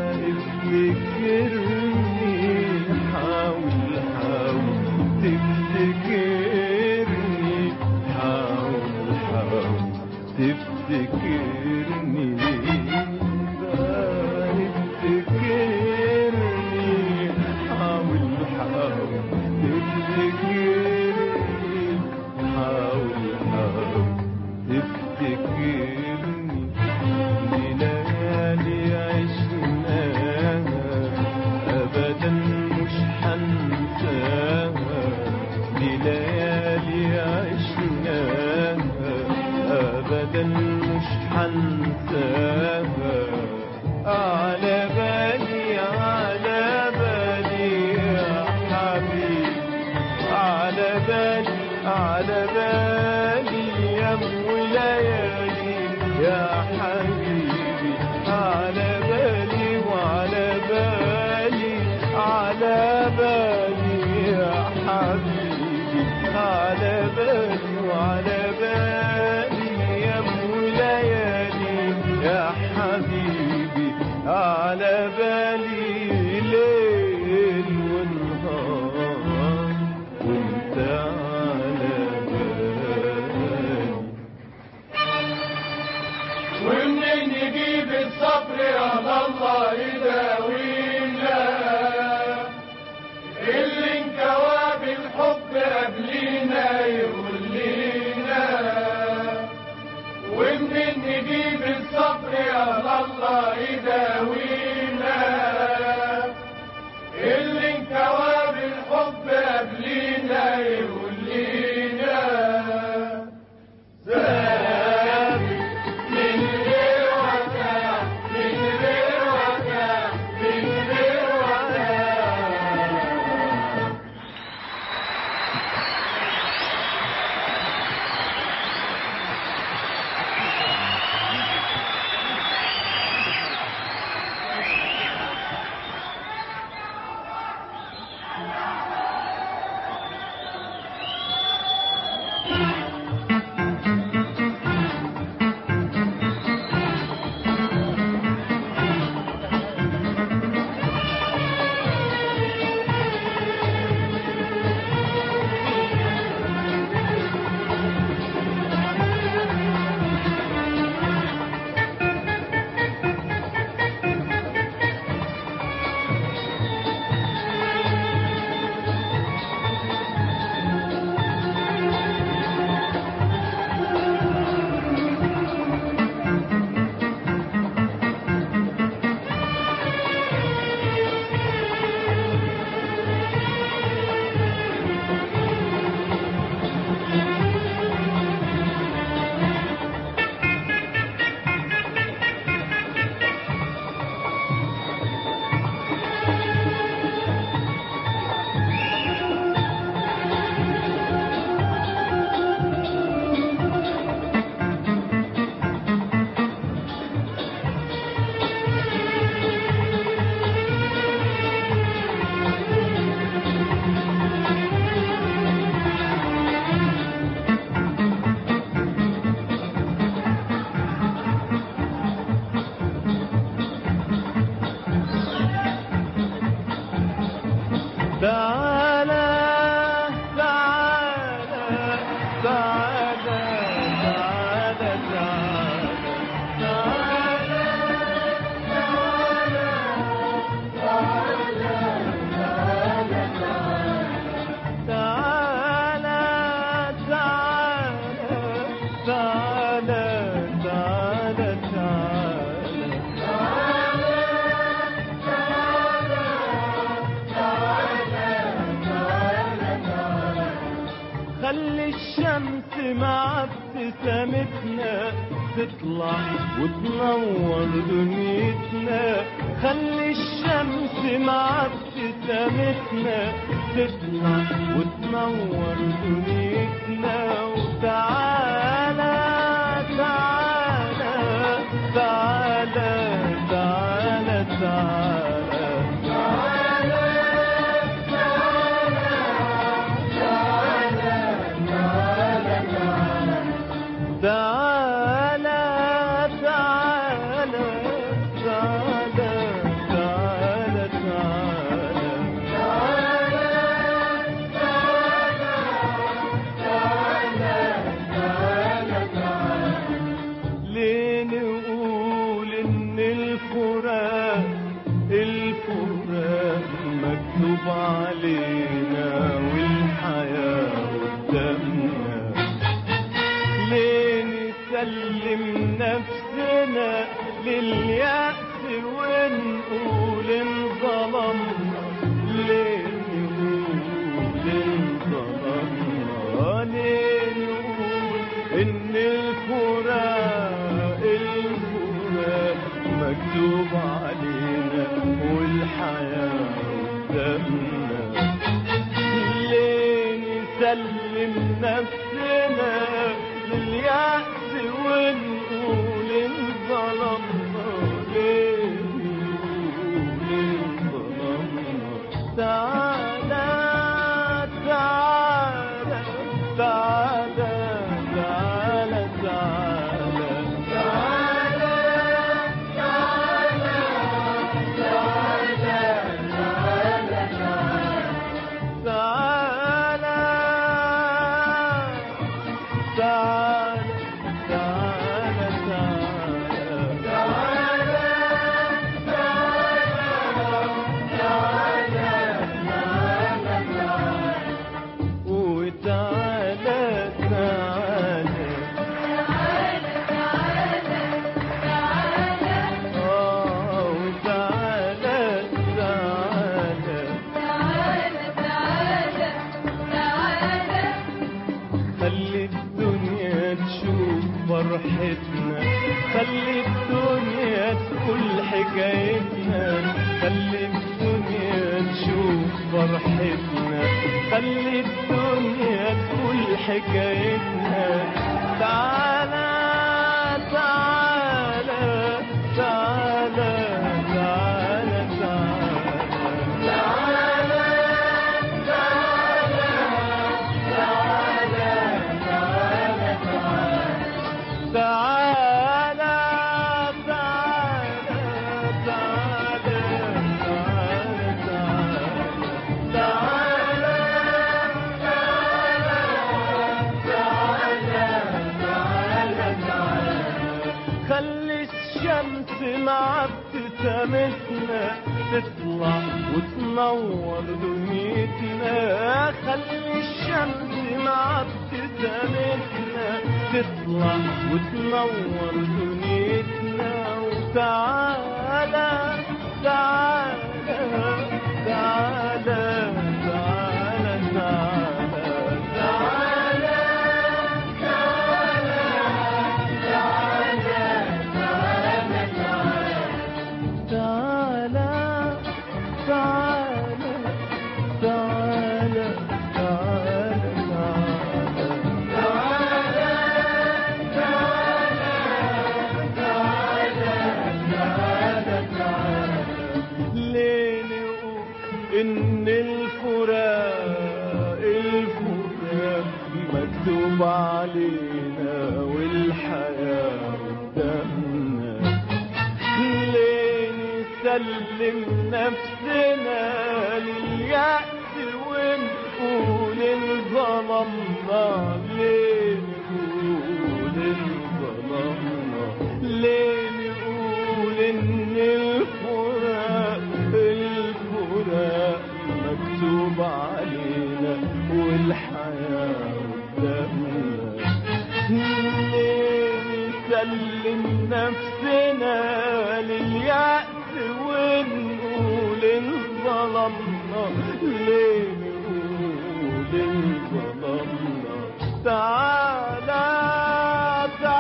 افتكرني حاول حاول تفتكرني حاول حاول تفتكرني بقى افتكرني حاول حاول تفتكرني حاول حاول تفتكرني دي ليالي عشناها ابدا مش حنساها دي ليالي عشناها ابدا مش حنساها على بالي على بالي يا حبيبي على بالي على بالي يا ام ليالي يا حبيبي على بالي وعلى بالي على بالي يا حبيبي على بالي وعلى بالي يا ام ليالي يا حبيبي على بالي ليل ونهار وانت على بالي ومنين نجيب الصبر يا الله يداوينا اللي ابتسامتنا تطلع وتنور دنيتنا خلي الشمس مع ابتسامتنا تطلع وتنور دنيتنا وتعالى تعالى تعالى تعالى تعالى تعالى تعالى تعالى تعالى تعالى ليه نقول ان الفراق الفراق مكتوب علينا والحياة قدامنا ليه نسلم نفسنا لليأس ونقول انظلمنا ليه نقول انظلمنا ليه نقول ان الفراق الفراق مكتوب علينا والحياة قدامنا ليه نسلم نفسنا لليأس ونقول انظلمنا ليه نقول انظلمنا تعالى تعالى تعالى تعالى تعالى تعالى تعالى تعالى تعالى وتعالى تعالى آه وتعالى تعالى خلي الدنيا تشوف فرحتنا خلي الدنيا تقول حكايتنا خلي الدنيا تشوف فرحتنا خلي الدنيا تقول حكايتنا تعالى تعالى تعالى تعالى تعالى تعالى تعالى تعالى تعالى تعالى خلي الشمس مع ابتسامتنا تطلع وتنور دنيتنا خلي الشمس مع ابتسامتنا تطلع وتنور دنيتنا وتعالى تعالى تعالى تعالى تعالى تعالى تعالى تعالى تعالى ليه نقول إن الفراق الفراق مكتوب علينا والحياة قدامنا ليه نسلم نفسنا لليأس ونقول انظلمنا ليه نقول انظلمنا ليه نقول ان الفراق الفراق مكتوب علينا والحياة قدامنا ليه نسلم نفسنا لليأس ونقول انظلمنا ليه نقول انظلمنا تعالى تعالى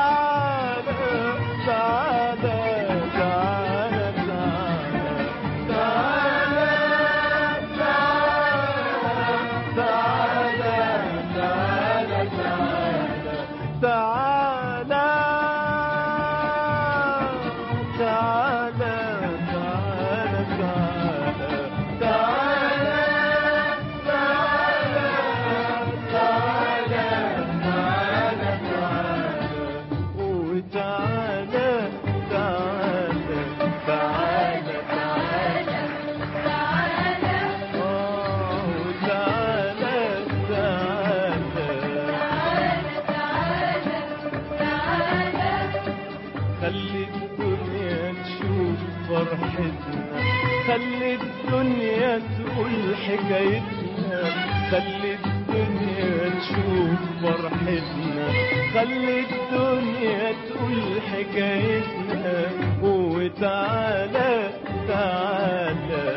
خلي الدنيا تقول حكايتنا خلي الدنيا تشوف فرحتنا خلي الدنيا تقول حكايتنا وتعالى تعالى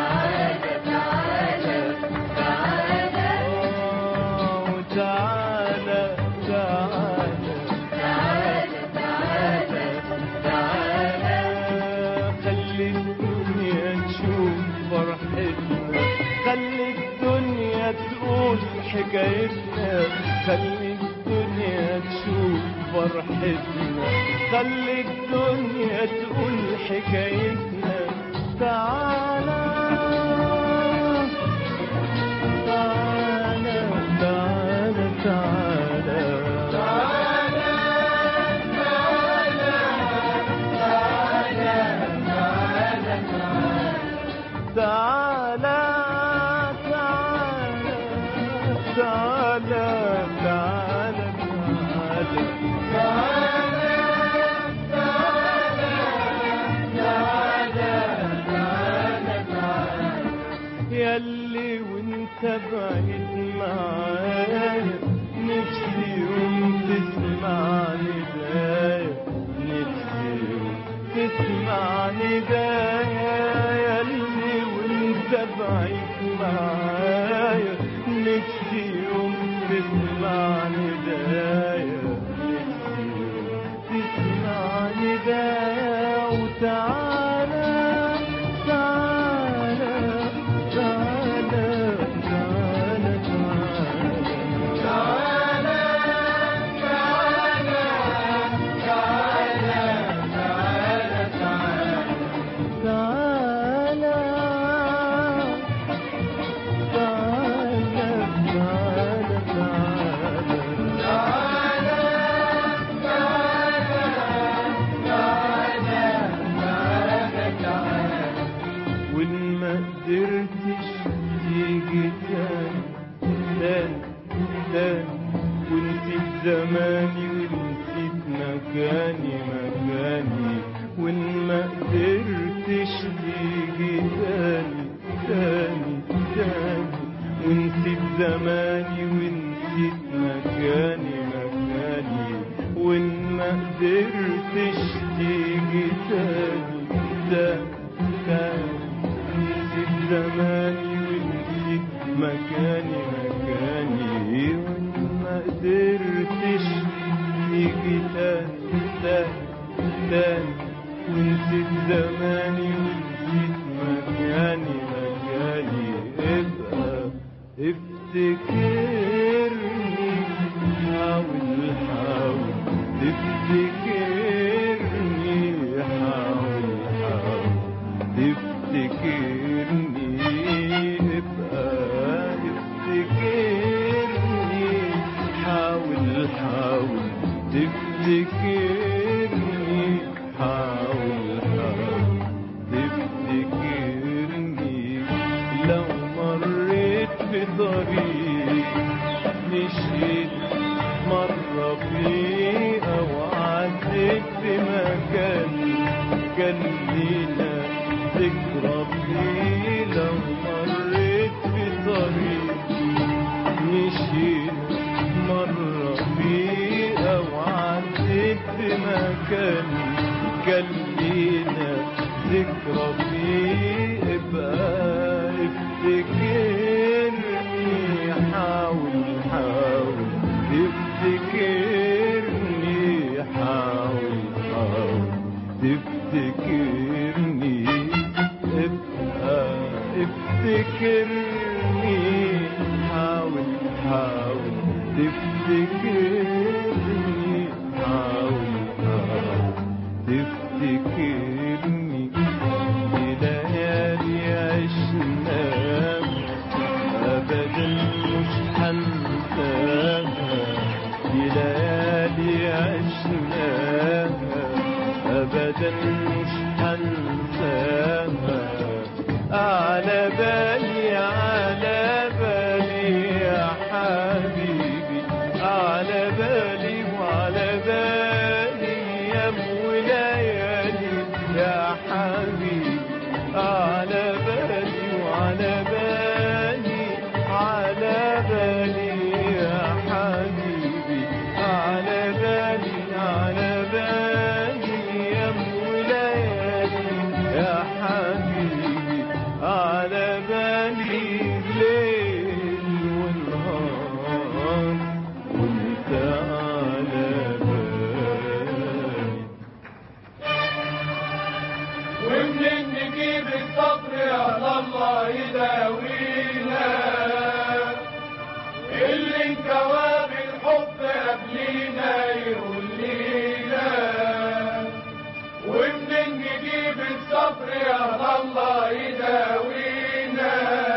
آه، وتعالى تعالى خلي الدنيا تشوف فرحتنا خلي الدنيا تقول حكايتنا خلي الدنيا تشوف فرحتنا خلي الدنيا تقول حكايتنا تعالى تعالى تعالى تعالى تعالى تعالى تعالى تعالى تعالى ياللي وانت بعيد معايا نفسي يوم تسمع ندايا نفسي يوم تسمع ندايا ياللي وانت بعيد معايا نفسي يوم تسمع ندايا نفسي يوم تسمع ندايا وتعالى تعالى تعالى تعالى تعالى تعالى تعالى تعالى تعالى وإن ما قدرتش تيجي تاني تاني تاني ونسيت زماني ونسيت مكاني مكاني وإن ما قدرتش تيجي تاني تاني تاني ونسيت زماني ونسيت مكاني مكاني وإن ما قدرتش تيجي تاني تاني تاني نسيت زماني ونسيت مكاني مكاني وإن ما قدرتش تيجي تاني تاني تاني ونسيت زماني ونسيت مكاني مكاني ابقى افتكرني حاول حاول تفتكرني حاول حاول تفتكرني ابقى افتكرني حاول حاول تفتكرني حاول حاول تفتكرني لو مريت بطريق مشيت مرة فيه أو عديت في مكان كان لينا ذكرى فيه لو مريت بطريق مشيت مرة فيه أو عديت في مكان كان لينا ذكرى فيه ابقى افتكرني حاول حاول تفتكرني حاول حاول تفتكرني ابقى افتكرني حاول حاول تفتكرني حاول حاول تفتكرني دي ليالي عشناها ابدا مش هنساها دي ليالي عشناها ابدا مش هنساها على بالي على بالي يا حبيبي على بالي وعلى بالي يا ابو ليالي يا حبيبي على بالي على بالي يا حبيبي على بالي على بالي يا ليالي يا حبيبي على بالي ليل ونهار وانت على بالي ومنين نجيب الصبر يا الله يداوينا اللي انكوى بالحب قبلينا يقول لينا ومنين نجيب الصبر يا الله يداوينا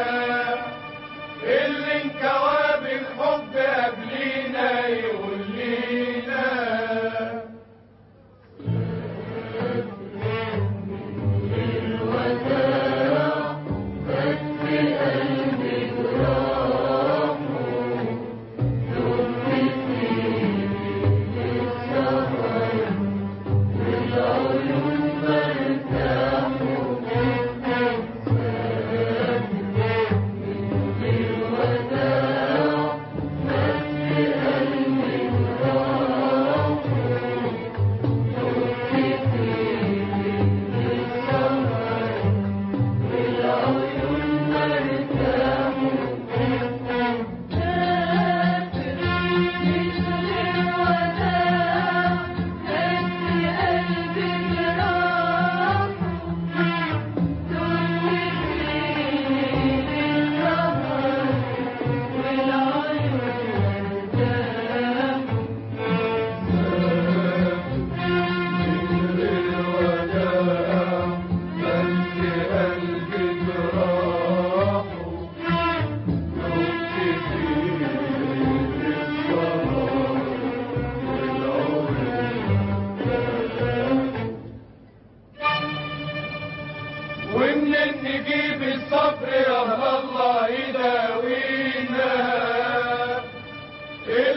اللي انكوى بالحب قبلينا يقول لينا ومنين نجيب الصبر يا الله يداوينا